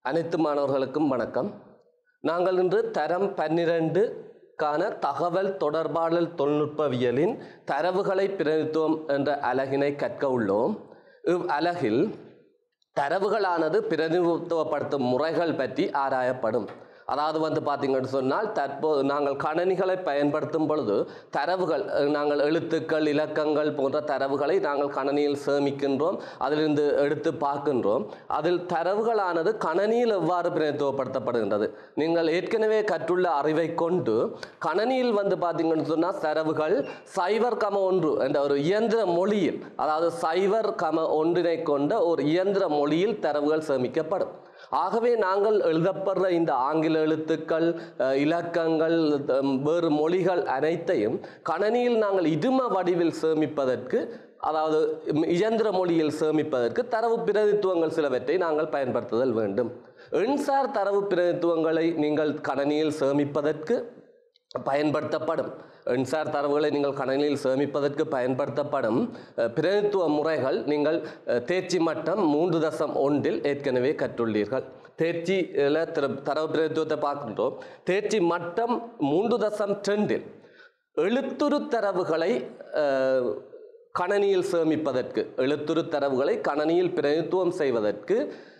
அனைத்து மாணவர்களுக்கும் வணக்கம் நாங்கள் இன்று தரம் பன்னிரண்டு கான தகவல் தொடர்பாடல் தொழில்நுட்பவியலின் தரவுகளை பிரதித்துவம் என்ற அலகினை கற்க உள்ளோம் இவ் அலகில் தரவுகளானது பிரதிநிதித்துவப்படுத்தும் முறைகள் பற்றி ஆராயப்படும் அதாவது வந்து பார்த்தீங்கன்னு சொன்னால் தற்போது நாங்கள் கணனிகளை பயன்படுத்தும் பொழுது தரவுகள் அஹ், நாங்கள் எழுத்துக்கள் இலக்கங்கள் போன்ற தரவுகளை நாங்கள் கணனியில் சேமிக்கின்றோம் அதிலிருந்து எடுத்து பார்க்கின்றோம் அதில் தரவுகளானது கணனியில் எவ்வாறு பிரதிநிதித்துவப்படுத்தப்படுகின்றது நீங்கள் ஏற்கனவே கற்றுள்ள அறிவை கொண்டு கணனியில் வந்து பார்த்தீங்கன்னு சொன்னால் தரவுகள் சைவர் கம ஒன்று என்ற ஒரு இயந்திர மொழியில் அதாவது சைவர் கம ஒன்றினை கொண்ட ஒரு இயந்திர மொழியில் தரவுகள் சேமிக்கப்படும் ஆகவே நாங்கள் எழுதப்படுற இந்த ஆங்கில எழுத்துக்கள் அஹ், இலக்கங்கள் அஹ், வேறு மொழிகள் அனைத்தையும் கணனியில் நாங்கள் இடும வடிவில் சேமிப்பதற்கு அதாவது ம், இயந்திர மொழியில் சேமிப்பதற்கு தரவு பிரதித்துவங்கள் சிலவற்றை நாங்கள் பயன்படுத்துதல் வேண்டும் எண்சார் தரவு பிரதித்துவங்களை நீங்கள் கணனியில் சேமிப்பதற்கு பயன்படுத்தப்படும் எண்சார் தரவுகளை நீங்கள் கணனியில் சேமிப்பதற்கு பயன்படுத்தப்படும் அஹ், பிரதித்துவ முறைகள் நீங்கள் அஹ், தேர்ச்சி மட்டம் மூன்று தசம் ஒன்றில் ஏற்கனவே கற்றுள்ளீர்கள் தேர்ச்சியில் திர- தரவு பிரதித்துவத்தை பார்க்கின்றோம் தேர்ச்சி மட்டம் மூன்று தசம் ரெண்டில் எழுத்துரு தரவுகளை அஹ், கணனியில் சேமிப்பதற்கு எழுத்துரு தரவுகளை கணனியில் பிரதித்துவம் செய்வதற்கு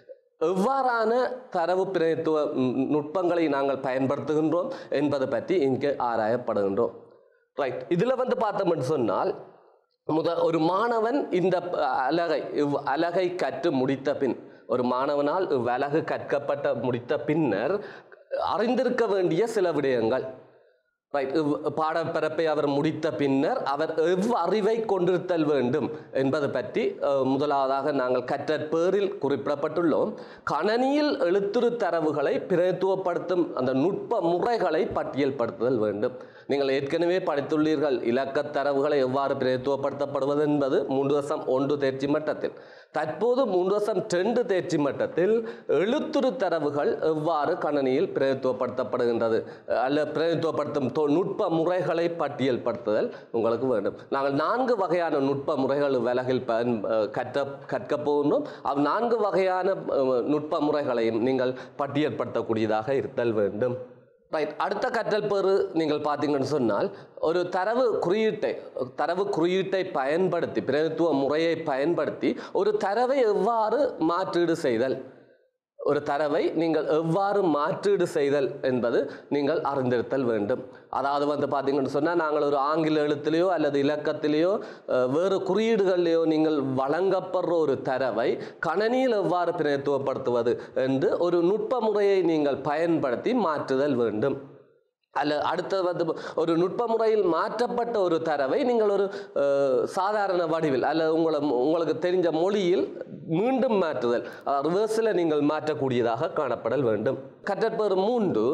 எவ்வாறான தரவு பிரதித்துவ ம், நுட்பங்களை நாங்கள் பயன்படுத்துகின்றோம் என்பது பற்றி இங்கே ஆராயப்படுகின்றோம் ரைட் இதில் வந்து பார்த்தோம்னு சொன்னால் முத ஒரு மாணவன் இந்த ப- அலகை இவ் அலகை கற்று முடித்த பின் ஒரு மாணவனால் இவ்வலகு கற்கப்பட்ட முடித்த பின்னர் அறிந்திருக்க வேண்டிய சில விடயங்கள் ரைட் பாடப்பரப்பை அவர் முடித்த பின்னர் அவர் எவ் அறிவை கொண்டிருத்தல் வேண்டும் என்பது பற்றி அஹ், முதலாவதாக நாங்கள் கற்றற்பேரில் குறிப்பிடப்பட்டுள்ளோம் கணனியில் எழுத்துரு தரவுகளை பிரதித்துவப்படுத்தும் அந்த நுட்ப முறைகளை பட்டியல்படுத்துதல் வேண்டும் நீங்கள் ஏற்கனவே படித்துள்ளீர்கள் இலக்கத் தரவுகளை எவ்வாறு பிரதித்துவப்படுத்தப்படுவது என்பது மூன்று வருஷம் ஒன்று தேர்ச்சி மட்டத்தில் தற்போது மூன்று வருஷம் ரெண்டு தேர்ச்சி மட்டத்தில் எழுத்துரு தரவுகள் எவ்வாறு கணனியில் பிரதித்துவப்படுத்தப்படுகின்றது அல்ல பிரதித்துவப்படுத்தும் தொ- நுட்ப முறைகளை பட்டியல்படுத்துதல் உங்களுக்கு வேண்டும் நாங்கள் நான்கு வகையான நுட்ப முறைகள் விலகில் பயன் அஹ், கற்ற கற்கப் போகின்றோம் அவ் நான்கு வகையான அஹ், நுட்ப முறைகளையும் நீங்கள் பட்டியல்படுத்தக்கூடியதாக இருத்தல் வேண்டும் ரைட் அடுத்த கற்றல் பெறு நீங்கள் பார்த்தீங்கன்னு சொன்னால் ஒரு தரவு குறியீட்டை தரவு குறியீட்டை பயன்படுத்தி பிரதித்துவ முறையை பயன்படுத்தி ஒரு தரவை எவ்வாறு மாற்றீடு செய்தல் ஒரு தரவை நீங்கள் எவ்வாறு மாற்றீடு செய்தல் என்பது நீங்கள் அறிந்திருத்தல் வேண்டும் அதாவது வந்து பார்த்தீங்கன்னு சொன்னால் நாங்கள் ஒரு ஆங்கில எழுத்திலேயோ அல்லது இலக்கத்திலேயோ அஹ், வேறு குறியீடுகளிலேயோ நீங்கள் வழங்கப்படுற ஒரு தரவை கணனியில் எவ்வாறு பிரதித்துவப்படுத்துவது என்று ஒரு நுட்ப முறையை நீங்கள் பயன்படுத்தி மாற்றுதல் வேண்டும் அல்ல அடுத்தது வந்து ஒரு நுட்ப முறையில் மாற்றப்பட்ட ஒரு தரவை நீங்கள் ஒரு அஹ், சாதாரண வடிவில் அல்ல உங்களை உங்களுக்கு தெரிஞ்ச மொழியில் மீண்டும் மாற்றுதல் ரிவர்ஸில் நீங்கள் மாற்றக்கூடியதாக காணப்படல் வேண்டும் கற்றற்பெறு மூன்று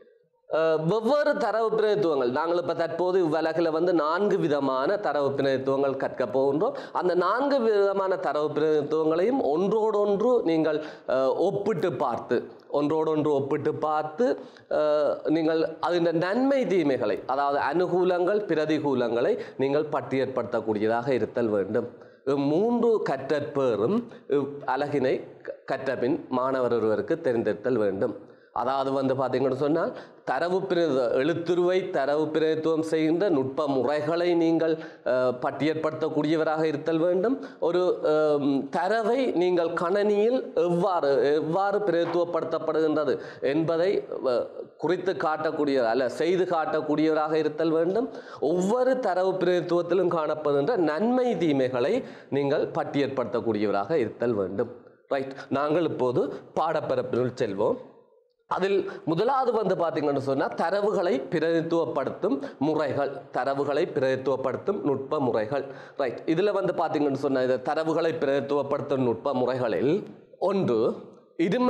அஹ், வெவ்வேறு தரவு பிரதித்துவங்கள் நாங்கள் இப்போ தற்போது இவ்வலகில் வந்து நான்கு விதமான தரவு பிரதித்துவங்கள் கற்க போகின்றோம் அந்த நான்கு விதமான தரவு பிரதித்துவங்களையும் ஒன்றோடொன்று நீங்கள் அஹ், ஒப்பிட்டு பார்த்து ஒன்றோடொன்று ஒப்பிட்டு பார்த்து அஹ், நீங்கள் அதன் நன்மை தீமைகளை அதாவது அனுகூலங்கள் பிரதிகூலங்களை நீங்கள் பட்டியற்படுத்தக்கூடியதாக இருத்தல் வேண்டும் மூன்று கற்றற்பேரும் அழகினை க- கற்றபின் மாணவர் ஒருவருக்கு தெரிந்திருத்தல் வேண்டும் அதாவது வந்து பார்த்தீங்கன்னு சொன்னால் தரவு பிரதி எழுத்துருவை தரவு பிரதித்துவம் செய்கின்ற நுட்ப முறைகளை நீங்கள் அஹ், பட்டியற்படுத்தக்கூடியவராக இருத்தல் வேண்டும் ஒரு அஹ், தரவை நீங்கள் கணனியில் எவ்வாறு எவ்வாறு பிரதித்துவப்படுத்தப்படுகின்றது என்பதை அஹ், குறித்து காட்டக்கூடிய அல்ல செய்து காட்டக்கூடியவராக இருத்தல் வேண்டும் ஒவ்வொரு தரவு பிரதித்துவத்திலும் காணப்படுகின்ற நன்மை தீமைகளை நீங்கள் பட்டியற்படுத்தக்கூடியவராக இருத்தல் வேண்டும் ரைட் நாங்கள் இப்போது பாடப்பரப்பினுள் செல்வோம் அதில் முதலாவது வந்து பார்த்தீங்கன்னு சொன்னால் தரவுகளை பிரதித்துவப்படுத்தும் முறைகள் தரவுகளை பிரதித்துவப்படுத்தும் நுட்ப முறைகள் ரைட் இதில் வந்து பார்த்தீங்கன்னு சொன்னால் இது தரவுகளை பிரதித்துவப்படுத்தும் நுட்ப முறைகளில் ஒன்று இரும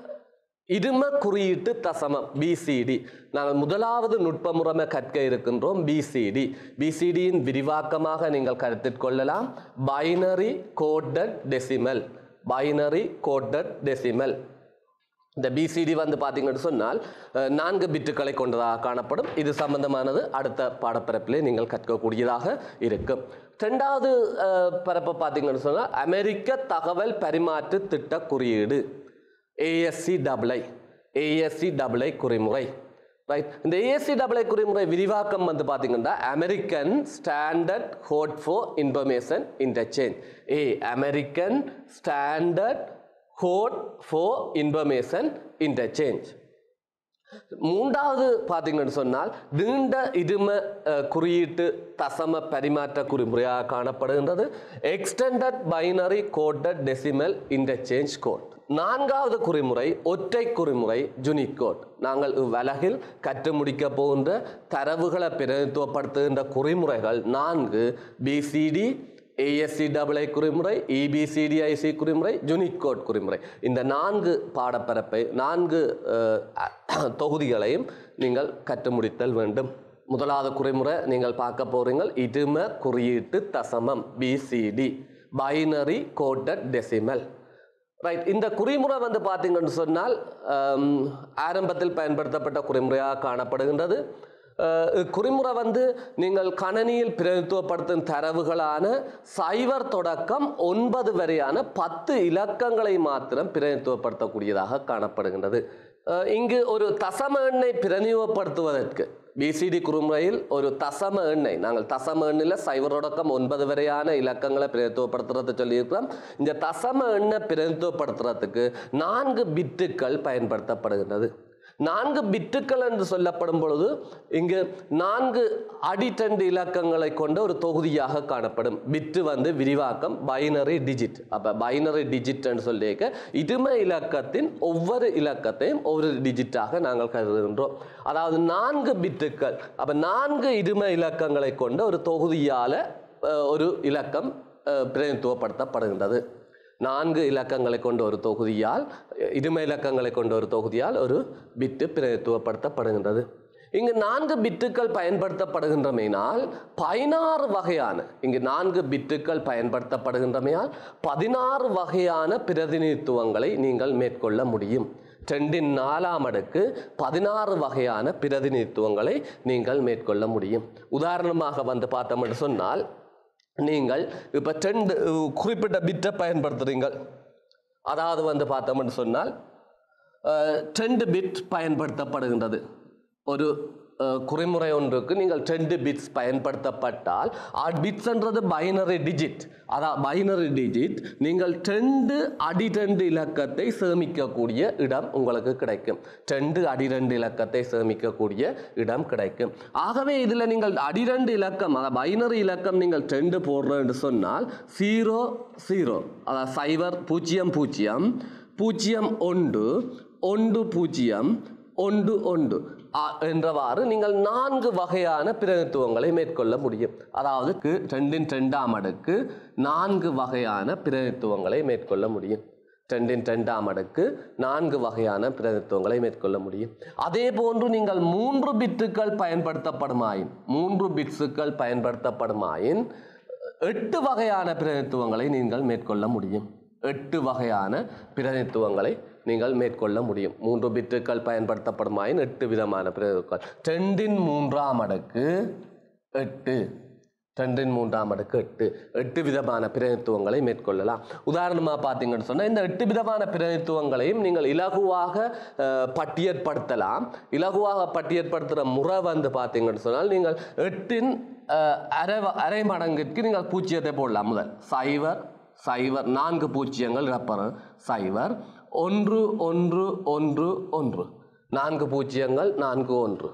இரும குறியீட்டு தசமம் பிசிடி நாங்கள் முதலாவது நுட்ப முறைமை கற்க இருக்கின்றோம் பிசிடி பிசிடியின் விரிவாக்கமாக நீங்கள் கருத்தில் கொள்ளலாம் binary coded decimal binary coded decimal இந்த பிசிடி வந்து பார்த்தீங்கன்னு சொன்னால் அஹ், நான்கு பிட்டுகளை கொண்டதாக காணப்படும் இது சம்பந்தமானது அடுத்த பாடப்பரப்பிலே நீங்கள் கற்கக்கூடியதாக இருக்கும் ரெண்டாவது அஹ், பரப்பை பார்த்தீங்கன்னு சொன்னால் அமெரிக்க தகவல் பரிமாற்று திட்ட குறியீடு ஏஎஸ்சி டபுளை ஏஎஸ்சி டபுளை குறிமுறை ரைட் இந்த ஏஎஸ்சி டபுளை குறிமுறை விரிவாக்கம் வந்து பார்த்தீங்கன்னா American standard code for information interchange ஏ American standard code for information interchange மூன்றாவது பார்த்தீங்கன்னு சொன்னால் நீண்ட இரும அஹ், குறியீட்டு தசம பரிமாற்ற குறிமுறையாக காணப்படுகின்றது extended binary coded decimal interchange code நான்காவது குறிமுறை ஒற்றை குறிமுறை ஜுனிக் கோட் நாங்கள் இவ்வலகில் கற்று முடிக்க போகின்ற தரவுகளை பிரதித்துவப்படுத்துகின்ற குறிமுறைகள் நான்கு பிசிடி ஏஎஸ்சி டபுள் ஐ குறிமுறை இபிசிடிஐசி குறிமுறை யூனிக் கோட் குறிமுறை இந்த நான்கு பாடப்பரப்பை நான்கு அஹ், தொகுதிகளையும் நீங்கள் கற்று முடித்தல் வேண்டும் முதலாவது குறிமுறை நீங்கள் பார்க்க போறீங்கள் இடும குறியீட்டு தசமம் BCD binary coded decimal right இந்த குறிமுறை வந்து பார்த்தீங்கன்னு சொன்னால் ஆம், ஆரம்பத்தில் பயன்படுத்தப்பட்ட குறிமுறையாக காணப்படுகின்றது அஹ், இக்குறிமுறை வந்து நீங்கள் கணனியில் பிரதித்துவப்படுத்தும் தரவுகளான சைவர் தொடக்கம் ஒன்பது வரையான பத்து இலக்கங்களை மாத்திரம் பிரதித்துவப்படுத்தக்கூடியதாக காணப்படுகின்றது அஹ், இங்கு ஒரு தசம எண்ணை பிரதிநிதித்துவப்படுத்துவதற்கு பிசிடி குறுமுறையில் ஒரு தசம எண்ணெய் நாங்கள் தசம எண்ணில் சைவர் தொடக்கம் ஒன்பது வரையான இலக்கங்களை பிரதித்துவப்படுத்துறது சொல்லியிருக்கிறோம் இந்த தசம எண்ணை பிரதித்துவப்படுத்துறதுக்கு நான்கு பிட்டுகள் பயன்படுத்தப்படுகின்றது நான்கு பிட்டுகள் என்று சொல்லப்படும் பொழுது இங்கு நான்கு அடிட்டண்டு இலக்கங்களை கொண்ட ஒரு தொகுதியாக காணப்படும் பிட்டு வந்து விரிவாக்கம் பைனரி டிஜிட் அப்போ பைனரி டிஜிட்னு சொல்லியிருக்க இதும இலக்கத்தின் ஒவ்வொரு இலக்கத்தையும் ஒவ்வொரு டிஜிட்டாக நாங்கள் கருதுகின்றோம் அதாவது நான்கு பிட்டுகள் அப்போ நான்கு இதும இலக்கங்களை கொண்ட ஒரு தொகுதியால் ஒரு இலக்கம் அஹ், பிரதிநிதித்துவப்படுத்தப்படுகின்றது நான்கு இலக்கங்களை கொண்ட ஒரு தொகுதியால் இரும இலக்கங்களை கொண்ட ஒரு தொகுதியால் ஒரு பிட்டு பிரதித்துவப்படுத்தப்படுகின்றது இங்கு நான்கு பிட்டுகள் பயன்படுத்தப்படுகின்றமையினால் பதினாறு வகையான இங்கு நான்கு பிட்டுகள் பயன்படுத்தப்படுகின்றமையால் பதினாறு வகையான பிரதிநிதித்துவங்களை நீங்கள் மேற்கொள்ள முடியும் ரெண்டின் நாலாம் அடுக்கு பதினாறு வகையான பிரதிநிதித்துவங்களை நீங்கள் மேற்கொள்ள முடியும் உதாரணமாக வந்து பார்த்தோம் என்று சொன்னால் நீங்கள் இப்போ ரெண்டு அஹ், குறிப்பிட்ட பிட்டை பயன்படுத்துறீங்கள் அதாவது வந்து பார்த்தோம்னு சொன்னால் அஹ், ரெண்டு பிட் பயன்படுத்தப்படுகின்றது ஒரு அஹ், குறிமுறை ஒன்றுக்கு நீங்கள் ரெண்டு பிட்ஸ் பயன்படுத்தப்பட்டால் பிட்ஸ்ன்றது பைனரி டிஜிட் அதான் பைனரி டிஜிட் நீங்கள் ரெண்டு அடி ரெண்டு இலக்கத்தை சேமிக்கக்கூடிய இடம் உங்களுக்கு கிடைக்கும் ரெண்டு அடி ரெண்டு இலக்கத்தை சேமிக்கக்கூடிய இடம் கிடைக்கும் ஆகவே இதில் நீங்கள் அடி ரெண்டு இலக்கம் அதாவது பைனரி இலக்கம் நீங்கள் ரெண்டு போடுறேன்னு சொன்னால் ஜீரோ ஜீரோ அதாவது சைபர் பூஜ்ஜியம் பூஜ்ஜியம் பூஜ்ஜியம் ஒன்று ஒன்று பூஜ்ஜியம் ஒன்று ஒன்று ஆ- என்றவாறு நீங்கள் நான்கு வகையான பிரதித்துவங்களை மேற்கொள்ள முடியும் அதாவது கு- ரெண்டின் ரெண்டாம் அடுக்கு நான்கு வகையான பிரதித்துவங்களை மேற்கொள்ள முடியும் ரெண்டின் ரெண்டாம் அடுக்கு நான்கு வகையான பிரதித்துவங்களை மேற்கொள்ள முடியும் அதே போன்று நீங்கள் மூன்று பிட்டுகள் பயன்படுத்தப்படுமாயின் மூன்று பிட்ஸுகள் பயன்படுத்தப்படுமாயின் எட்டு வகையான பிரதித்துவங்களை நீங்கள் மேற்கொள்ள முடியும் எட்டு வகையான பிரதித்துவங்களை நீங்கள் மேற்கொள்ள முடியும் மூன்று பிட்டுகள் பயன்படுத்தப்படுமாயின் எட்டு விதமான பிரதித்துவங்கள் ரெண்டின் மூன்றாம் அடுக்கு எட்டு ரெண்டின் மூன்றாம் அடுக்கு எட்டு எட்டு விதமான பிரதித்துவங்களை மேற்கொள்ளலாம் உதாரணமாக பார்த்தீங்கன்னு சொன்னால் இந்த எட்டு விதமான பிரதித்துவங்களையும் நீங்கள் இலகுவாக அஹ், பட்டியற்படுத்தலாம் இலகுவாக பட்டியற்படுத்துகிற முறை வந்து பார்த்தீங்கன்னு சொன்னால் நீங்கள் எட்டின் அஹ், அரை வ- அரை மடங்கிற்கு நீங்கள் பூஜ்ஜியத்தை போடலாம் முதல் சைவர் சைவர் நான்கு பூஜ்ஜியங்கள் இழப்பறு சைவர் ஒன்று ஒன்று ஒன்று ஒன்று நான்கு பூஜ்ஜியங்கள் நான்கு ஒன்று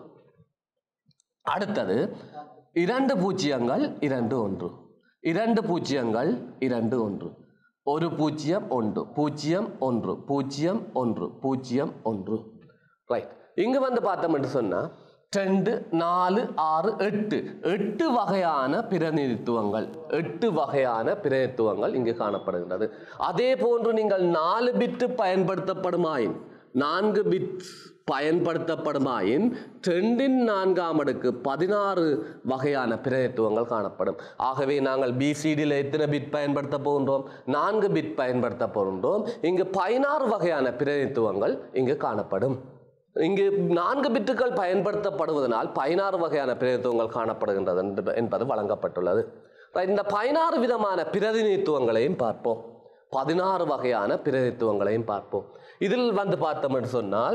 அடுத்தது இரண்டு பூஜ்ஜியங்கள் இரண்டு ஒன்று இரண்டு பூஜ்ஜியங்கள் இரண்டு ஒன்று ஒரு பூஜ்ஜியம் ஒன்று பூஜ்ஜியம் ஒன்று பூஜ்ஜியம் ஒன்று பூஜ்ஜியம் ஒன்று ரைட் இங்க வந்து பார்த்தோம் என்று சொன்னா ரெண்டு நாலு ஆறு எட்டு எட்டு வகையான பிரதிநிதித்துவங்கள் எட்டு வகையான பிரதிநிதித்துவங்கள் இங்கு காணப்படுகின்றது அதே போன்று நீங்கள் நாலு பிட்டு பயன்படுத்தப்படுமாயின் நான்கு பிட்ஸ் பயன்படுத்தப்படுமாயின் ரெண்டின் நான்காம் அடுக்கு பதினாறு வகையான பிரதித்துவங்கள் காணப்படும் ஆகவே நாங்கள் பிசிடியில் எத்தனை பிட் பயன்படுத்த போகின்றோம் நான்கு பிட் பயன்படுத்த போகின்றோம் இங்கு பதினாறு வகையான பிரதித்துவங்கள் இங்கு காணப்படும் இங்கு நான்கு பிட்டுகள் பயன்படுத்தப்படுவதனால் பதினாறு வகையான பிரதித்துவங்கள் காணப்படுகின்றது என்பது- என்பது வழங்கப்பட்டுள்ளது இந்த பதினாறு விதமான பிரதிநிதித்துவங்களையும் பார்ப்போம் பதினாறு வகையான பிரதித்துவங்களையும் பார்ப்போம் இதில் வந்து பார்த்தோம் என்று சொன்னால்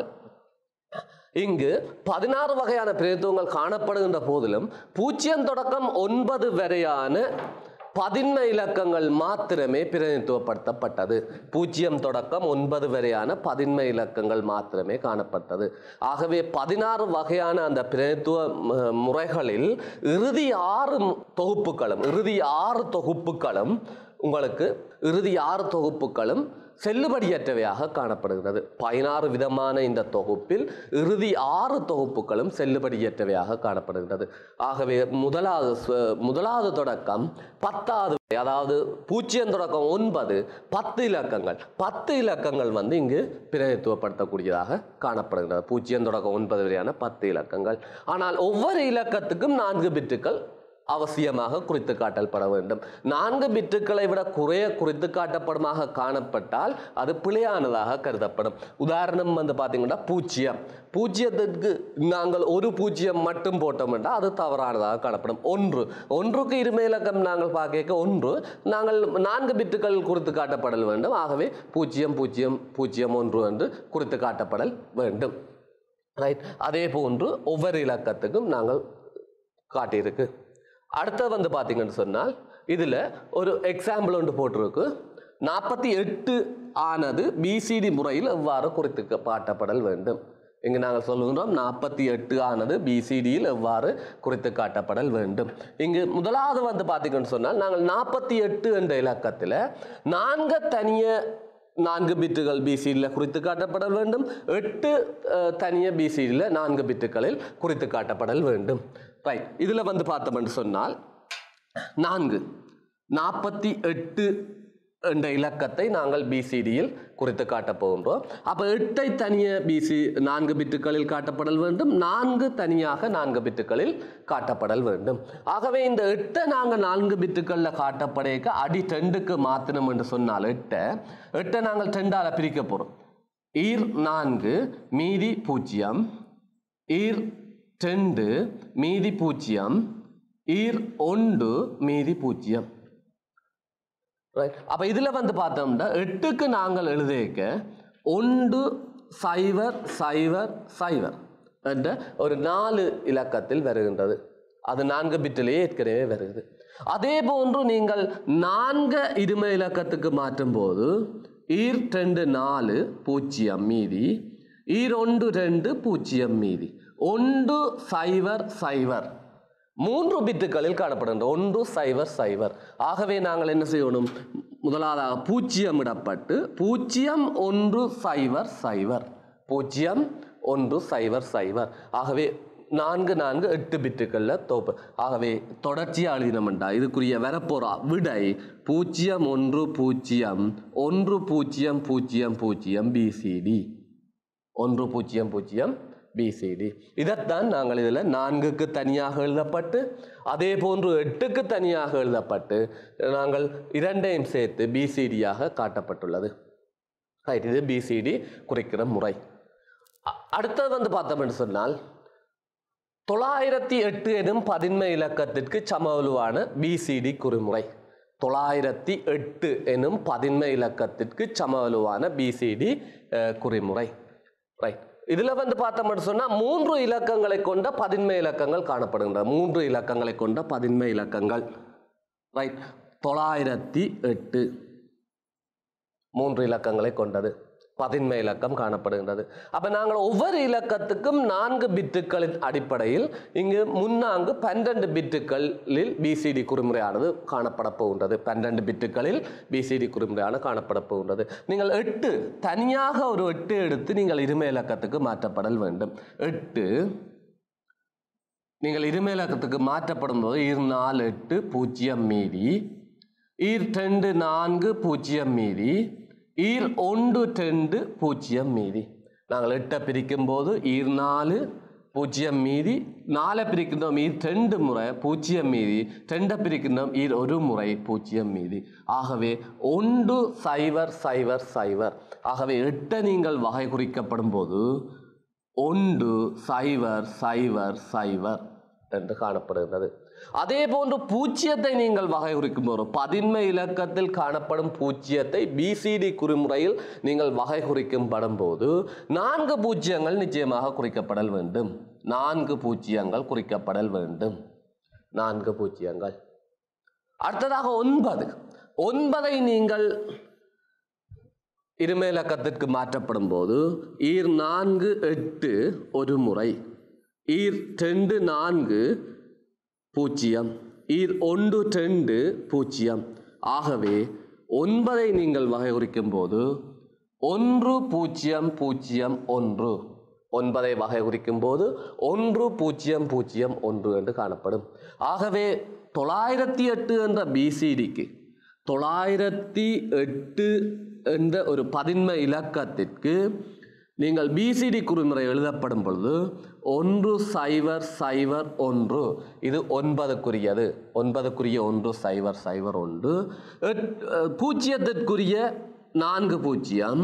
இங்கு பதினாறு வகையான பிரதித்துவங்கள் காணப்படுகின்ற போதிலும் பூஜ்ஜியம் தொடக்கம் ஒன்பது வரையான பதின்ம இலக்கங்கள் மாத்திரமே பிரதிநிதித்துவப்படுத்தப்பட்டது பூஜ்ஜியம் தொடக்கம் ஒன்பது வரையான பதின்ம இலக்கங்கள் மாத்திரமே காணப்பட்டது ஆகவே பதினாறு வகையான அந்த பிரதித்துவ ம- முறைகளில் இறுதி ஆறு மு- தொகுப்புகளும் இறுதி ஆறு தொகுப்புகளும் உங்களுக்கு இறுதி ஆறு தொகுப்புகளும் செல்லுபடியற்றவையாக காணப்படுகிறது பதினாறு விதமான இந்த தொகுப்பில் இறுதி ஆறு தொகுப்புகளும் செல்லுபடியற்றவையாக காணப்படுகிறது ஆகவே முதலாவது சு- முதலாவது தொடக்கம் பத்தாவது வரை, அதாவது பூஜ்ஜியம் தொடக்கம் ஒன்பது பத்து இலக்கங்கள் பத்து இலக்கங்கள் வந்து இங்கு பிரதித்துவப்படுத்தக்கூடியதாக காணப்படுகிறது பூஜ்ஜியம் தொடக்கம் ஒன்பது வரையான பத்து இலக்கங்கள் ஆனால் ஒவ்வொரு இலக்கத்துக்கும் நான்கு பிட்டுகள் அவசியமாக குறித்து காட்டப்பட வேண்டும் நான்கு பிட்டுகளை விட குறைய குறித்து காட்டப்படுமாக காணப்பட்டால் அது பிழையானதாக கருதப்படும் உதாரணம் வந்து பார்த்தீங்கன்னா பூஜ்ஜியம் பூஜ்ஜியத்திற்கு நாங்கள் ஒரு பூஜ்ஜியம் மட்டும் போட்டோம் என்றால் அது தவறானதாக காணப்படும் ஒன்று ஒன்றுக்கு இருமை இலக்கம் நாங்கள் பார்க்க ஒன்று நாங்கள் நான்கு பிட்டுகள் குறித்து காட்டப்படல் வேண்டும் ஆகவே பூஜ்ஜியம் பூஜ்ஜியம் பூஜ்ஜியம் ஒன்று என்று குறித்து காட்டப்படல் வேண்டும் ரைட் அதே போன்று ஒவ்வொரு இலக்கத்துக்கும் நாங்கள் காட்டியிருக்கு அடுத்து வந்து பார்த்தீங்கன்னு சொன்னால் இதில் ஒரு எக்ஸாம்பிள் ஒன்று போட்டிருக்கு நாற்பத்தி எட்டு ஆனது பிசிடி முறையில் எவ்வாறு குறித்து காட்டப்படல் வேண்டும் இங்கு நாங்கள் சொல்லுகிறோம் நாற்பத்தி எட்டு ஆனது பிசிடியில் எவ்வாறு குறித்து காட்டப்படல் வேண்டும் இங்கு முதலாவது வந்து பார்த்தீங்கன்னு சொன்னால் நாங்கள் நாற்பத்தி எட்டு என்ற இலக்கத்தில் நான்கு தனிய நான்கு பிட்டுகள் பிசிடியில் குறித்து காட்டப்படல் வேண்டும் எட்டு அஹ், தனிய பிசிடியில் நான்கு பிட்டுகளில் குறித்து காட்டப்படல் வேண்டும் ரைட் இதில் வந்து பார்த்தோம்னு சொன்னால் நான்கு நாற்பத்தி எட்டு என்ற இலக்கத்தை நாங்கள் பிசிடியில் குறித்து காட்டப் போகின்றோம் அப்போ எட்டை தனிய பிசி நான்கு பிட்டுகளில் காட்டப்படல் வேண்டும் நான்கு தனியாக நான்கு பிட்டுகளில் காட்டப்படல் வேண்டும் ஆகவே இந்த எட்டை நாங்கள் நான்கு பிட்டுகளில் காட்டப்படைக்க அடி டெண்டுக்கு மாற்றணும் என்று சொன்னால் எட்டை எட்டை நாங்கள் டெண்டால் பிரிக்க போகிறோம் ஈர் நான்கு மீதி பூஜ்ஜியம் ஈர் ரெண்டு மீதி பூஜ்ஜியம் ஈர் ஒன்று மீதி பூஜ்ஜியம் ரைட் அப்போ இதில் வந்து பார்த்தோம்னா எட்டுக்கு நாங்கள் எழுதிக்க ஒன்று சைவர் சைவர் சைவர் என்ற ஒரு நாலு இலக்கத்தில் வருகின்றது அது நான்கு பிட்டிலேயே ஏற்கனவே வருகிறது அதே போன்று நீங்கள் நான்கு இருமை இலக்கத்துக்கு மாற்றும் போது ஈர் ரெண்டு நாலு பூஜ்ஜியம் மீதி ஈர் ஒன்று ரெண்டு பூஜ்ஜியம் மீதி ஒன்று சைவர் சைவர் மூன்று பிட்டுகளில் காணப்படுகின்ற ஒன்று சைவர் சைவர் ஆகவே நாங்கள் என்ன செய்யணும் முதலாவதாக பூஜ்ஜியம் இடப்பட்டு பூஜ்ஜியம் ஒன்று சைவர் சைவர் பூஜ்ஜியம் ஒன்று சைவர் சைவர் ஆகவே நான்கு நான்கு எட்டு பிட்டுகளில் தோப்பு ஆகவே தொடர்ச்சியாக எழுதினோம்டா இதுக்குரிய வரப்போறா விடை பூஜ்ஜியம் ஒன்று பூஜ்ஜியம் ஒன்று பூஜ்ஜியம் பூஜ்ஜியம் பூஜ்ஜியம் பிசிடி ஒன்று பூஜ்ஜியம் பூஜ்ஜியம் பிசிடி இதைத்தான் நாங்கள் இதில் நான்குக்கு தனியாக எழுதப்பட்டு அதே போன்று எட்டுக்கு தனியாக எழுதப்பட்டு நாங்கள் இரண்டையும் சேர்த்து பிசிடியாக காட்டப்பட்டுள்ளது ரைட் இது பிசிடி குறிக்கிற முறை அ- அடுத்தது வந்து பார்த்தோம்னு சொன்னால் தொள்ளாயிரத்தி எட்டு எனும் பதின்ம இலக்கத்திற்கு சமவலுவான பிசிடி குறிமுறை தொள்ளாயிரத்தி எட்டு எனும் பதின்ம இலக்கத்திற்கு சமவலுவான பிசிடி குறிமுறை ரைட் இதில் வந்து பார்த்தோம்னு சொன்னால் மூன்று இலக்கங்களை கொண்ட பதின்ம இலக்கங்கள் காணப்படுகின்றன மூன்று இலக்கங்களை கொண்ட பதின்ம இலக்கங்கள் ரைட் தொள்ளாயிரத்தி எட்டு மூன்று இலக்கங்களை கொண்டது பதின்ம இலக்கம் காணப்படுகின்றது அப்ப நாங்கள் ஒவ்வொரு இலக்கத்துக்கும் நான்கு பிட்டுகளின் அடிப்படையில் இங்கு முன்னாங்கு பன்னிரண்டு பிட்டுகளில் பிசிடி குறிமுறையானது காணப்பட போகின்றது பன்னிரண்டு பிட்டுகளில் பிசிடி குறிமுறையான காணப்பட போகின்றது நீங்கள் எட்டு தனியாக ஒரு எட்டு எடுத்து நீங்கள் இருமை இலக்கத்துக்கு மாற்றப்படல் வேண்டும் எட்டு நீங்கள் இருமை இலக்கத்துக்கு மாற்றப்படும் போது இரு நாலு எட்டு பூஜ்ஜியம் மீதி ஈர் ரெண்டு நான்கு பூஜ்ஜியம் மீதி ஈர் ஒன்று ரெண்டு பூஜ்ஜியம் மீதி நாங்கள் எட்டை பிரிக்கும் போது ஈர் நாலு பூஜ்ஜியம் மீதி நாலை பிரிக்கின்றோம் ஈர் ரெண்டு முறை பூஜ்ஜியம் மீதி ரெண்டை பிரிக்கின்றோம் ஈர் ஒரு முறை பூஜ்ஜியம் மீதி ஆகவே ஒன்று சைவர் சைவர் சைவர் ஆகவே எட்டை நீங்கள் வகை குறிக்கப்படும் போது ஒன்று சைவர் சைவர் சைவர் என்று காணப்படுகிறது அதே போன்று பூச்சியத்தை நீங்கள் வகைகுறிக்கும் போது பதின்ம இலக்கத்தில் காணப்படும் பூச்சியத்தை பிசிடி குறிமுறையில் நீங்கள் வகைகுறிக்கும் படும்போது நான்கு பூஜ்ஜியங்கள் நிச்சயமாக குறிக்கப்படல் வேண்டும் நான்கு பூஜ்ஜியங்கள் குறிக்கப்படல் வேண்டும் நான்கு பூஜ்ஜியங்கள் அடுத்ததாக ஒன்பது ஒன்பதை நீங்கள் இருமை இலக்கத்திற்கு மாற்றப்படும் போது ஈர் நான்கு எட்டு ஒரு முறை ஈர் ரெண்டு நான்கு பூஜ்ஜியம் ஈர் ஒன்று ரெண்டு பூஜ்ஜியம் ஆகவே ஒன்பதை நீங்கள் வகைகுறிக்கும் போது ஒன்று பூஜ்ஜியம் பூஜ்ஜியம் ஒன்று ஒன்பதை வகைகுறிக்கும் போது ஒன்று பூஜ்ஜியம் பூஜ்ஜியம் ஒன்று என்று காணப்படும் ஆகவே தொள்ளாயிரத்தி எட்டு என்ற பிசிடிக்கு தொள்ளாயிரத்தி எட்டு என்ற ஒரு பதின்ம இலக்கத்திற்கு நீங்கள் பிசிடி குறிமுறை எழுதப்படும் பொழுது ஒன்று சைவர் சைவர் ஒன்று இது ஒன்பதுக்குரியது ஒன்பதுக்குரிய ஒன்று சைவர் சைவர் ஒன்று எட் அஹ், பூஜ்ஜியத்திற்குரிய நான்கு பூஜ்ஜியம்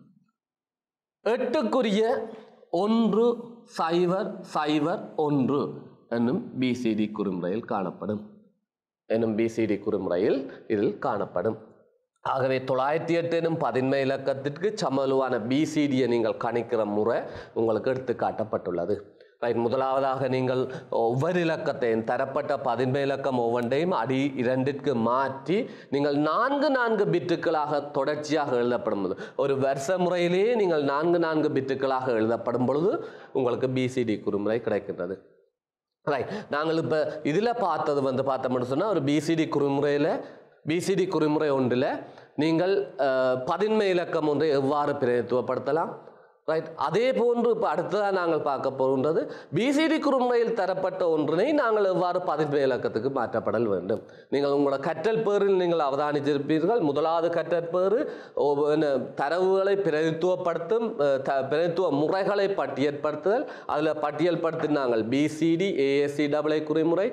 எட்டுக்குரிய ஒன்று சைவர் சைவர் ஒன்று என்னும் பிசிடி குறிமுறையில் காணப்படும் என்னும் பிசிடி குறிமுறையில் இதில் காணப்படும் ஆகவே தொள்ளாயிரத்தி எட்டு எனும் பதின்ம இலக்கத்திற்கு சமலுவான பிசிடியை நீங்கள் கணிக்கிற முறை உங்களுக்கு எடுத்து காட்டப்பட்டுள்ளது ரைட் முதலாவதாக நீங்கள் ஒவ்வொரு இலக்கத்தையும் தரப்பட்ட பதின்ம இலக்கம் ஒவ்வொன்றையும் அடி இரண்டிற்கு மாற்றி நீங்கள் நான்கு நான்கு பிட்டுகளாக தொடர்ச்சியாக எழுதப்படும் போது ஒரு வருஷ முறையிலேயே நீங்கள் நான்கு நான்கு பிட்டுகளாக எழுதப்படும் பொழுது உங்களுக்கு பிசிடி குறிமுறை கிடைக்கின்றது ரைட் நாங்கள் இப்போ இதில் பார்த்தது வந்து பார்த்தோம்னு சொன்னால் ஒரு பிசிடி குறிமுறையில் பிசிடி குறிமுறை ஒன்றில் நீங்கள் அஹ், பதின்ம இலக்கம் ஒன்றை எவ்வாறு பிரதித்துவப்படுத்தலாம் ரைட் அதே போன்று இப்போ அடுத்ததாக நாங்கள் பார்க்க போகின்றது பிசிடி குறுமுறையில் தரப்பட்ட ஒன்றினை நாங்கள் எவ்வாறு பதின்ம இலக்கத்துக்கு மாற்றப்படல் வேண்டும் நீங்கள் உங்களோட கற்றல் பேரில் நீங்கள் அவதானித்திருப்பீர்கள் முதலாவது கற்றல் பேறு ஓ- என்ன, தரவுகளை பிரதித்துவப்படுத்தும் அஹ், த பிரதித்துவ முறைகளை பட்டியல்படுத்துதல் அதில் பட்டியல்படுத்தி நாங்கள் பிசிடி ஏஎஸ்சி டபிள்ஐ குறிமுறை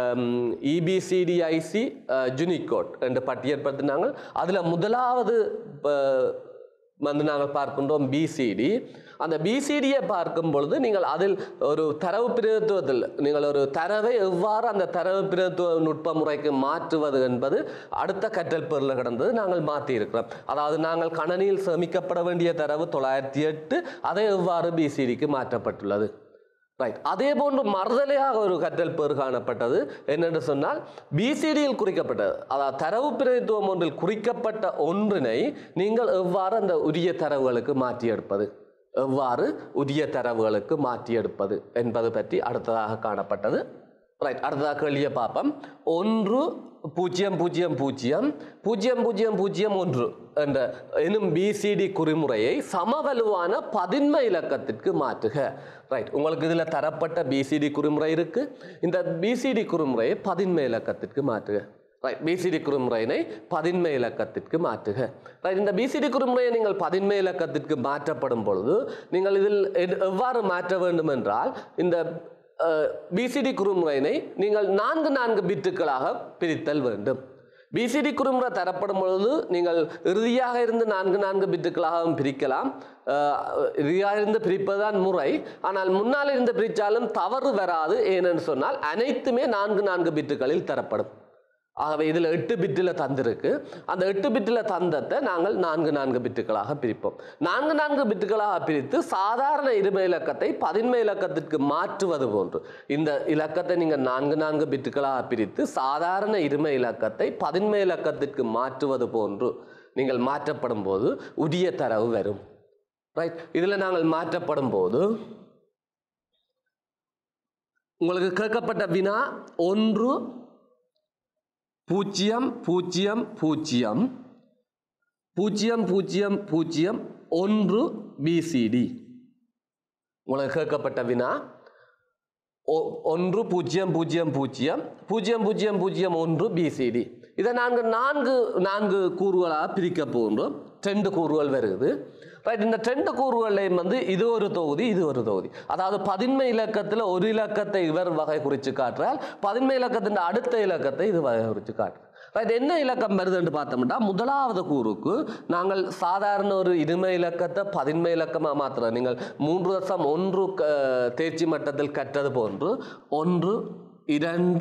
இபிசிடிஐசி ஜுனிகோட் என்று பட்டியல்படுத்தினாங்கள் அதில் முதலாவது அஹ், வந்து நாங்கள் பார்க்கின்றோம் பிசிடி அந்த பிசிடியை பார்க்கும் பொழுது நீங்கள் அதில் ஒரு தரவு பிரதித்துவத்தில் நீங்கள் ஒரு தரவை எவ்வாறு அந்த தரவு பிரதித்துவ நுட்ப முறைக்கு மாற்றுவது என்பது அடுத்த கற்றல் பொருளில் கிடந்தது நாங்கள் மாற்றி இருக்கிறோம் அதாவது நாங்கள் கணனியில் சேமிக்கப்பட வேண்டிய தரவு தொள்ளாயிரத்தி எட்டு அதை எவ்வாறு பிசிடிக்கு மாற்றப்பட்டுள்ளது ரைட் அதே போன்று மறுதலையாக ஒரு கற்றல் பேர் காணப்பட்டது என்னென்று சொன்னால் பிசிடியில் குறிக்கப்பட்டது அதாவது தரவு பிரதித்துவம் ஒன்றில் குறிக்கப்பட்ட ஒன்றினை நீங்கள் எவ்வாறு அந்த உரிய தரவுகளுக்கு மாற்றி எடுப்பது எவ்வாறு உரிய தரவுகளுக்கு மாற்றி எடுப்பது என்பது பற்றி அடுத்ததாக காணப்பட்டது ரைட் அடுத்ததாக கேள்வியை பார்ப்போம் ஒன்று பூஜ்ஜியம் பூஜ்ஜியம் பூஜ்ஜியம் பூஜ்ஜியம் பூஜ்ஜியம் பூஜ்ஜியம் ஒன்று என்ற எனும் பிசிடி குறிமுறையை சமவலுவான பதின்ம இலக்கத்திற்கு மாற்றுக ரைட் உங்களுக்கு இதில் தரப்பட்ட பிசிடி குறிமுறை இருக்கு இந்த பிசிடி குறிமுறையை பதின்ம இலக்கத்திற்கு மாற்றுக ரைட் பிசிடி குறிமுறையினை பதின்ம இலக்கத்திற்கு மாற்றுக ரைட் இந்த பிசிடி குறிமுறையை நீங்கள் பதின்ம இலக்கத்திற்கு மாற்றப்படும் பொழுது நீங்கள் இதில் எது- எவ்வாறு மாற்ற வேண்டும் என்றால் இந்த பிசிடி குறுமுறையினை நீங்கள் நான்கு நான்கு பிட்டுகளாக பிரித்தல் வேண்டும் பிசிடி குறுமுறை தரப்படும் பொழுது நீங்கள் இறுதியாக இருந்து நான்கு நான்கு பிட்டுகளாகவும் பிரிக்கலாம் அஹ், இறுதியாக இருந்து பிரிப்பதுதான் முறை ஆனால் முன்னால் இருந்து பிரித்தாலும் தவறு வராது ஏனென்று சொன்னால் அனைத்துமே நான்கு நான்கு பிட்டுகளில் தரப்படும் ஆகவே இதில் எட்டு பிட்டில் தந்திருக்கு அந்த எட்டு பிட்டில் தந்தத்தை நாங்கள் நான்கு நான்கு பிட்டுகளாக பிரிப்போம் நான்கு நான்கு பிட்டுகளாக பிரித்து சாதாரண இருமை இலக்கத்தை பதின்மை இலக்கத்திற்கு மாற்றுவது போன்று இந்த இலக்கத்தை நீங்கள் நான்கு நான்கு பிட்டுகளாக பிரித்து சாதாரண இருமை இலக்கத்தை பதின்மை இலக்கத்திற்கு மாற்றுவது போன்று நீங்கள் மாற்றப்படும் போது உரிய தரவு வரும் ரைட் இதில் நாங்கள் மாற்றப்படும் போது உங்களுக்கு கேட்கப்பட்ட வினா ஒன்று பூஜ்ஜியம் பூஜ்ஜியம் பூஜ்ஜியம் பூஜ்ஜியம் பூஜ்ஜியம் பூஜ்ஜியம் ஒன்று பிசிடி உங்களுக்கு கேட்கப்பட்ட வினா ஒ- ஒன்று பூஜ்ஜியம் பூஜ்ஜியம் பூஜ்ஜியம் பூஜ்ஜியம் பூஜ்ஜியம் பூஜ்ஜியம் ஒன்று பிசிடி இதை நாங்கள் நான்கு நான்கு கூறுகளாக பிரிக்க போகின்றோம் ரெண்டு கூறுகள் வருது ரைட் இந்த ரெண்டு கூறுகளையும் வந்து இது ஒரு தொகுதி இது ஒரு தொகுதி அதாவது பதின்மை இலக்கத்தில் ஒரு இலக்கத்தை இவர் வகை குறித்து காட்டுறால் பதின்மை இலக்கத்தின் அடுத்த இலக்கத்தை இது வகை குறித்து காட்டுறார் ரைட் என்ன இலக்கம் வருதுன்னு பார்த்தோம்னா முதலாவது கூறுக்கு நாங்கள் சாதாரண ஒரு இருமை இலக்கத்தை பதின்மை இலக்கமாக மாற்றுறோம் நீங்கள் மூன்று வருஷம் ஒன்று க- தேர்ச்சி மட்டத்தில் கற்றது போன்று ஒன்று இரண்டு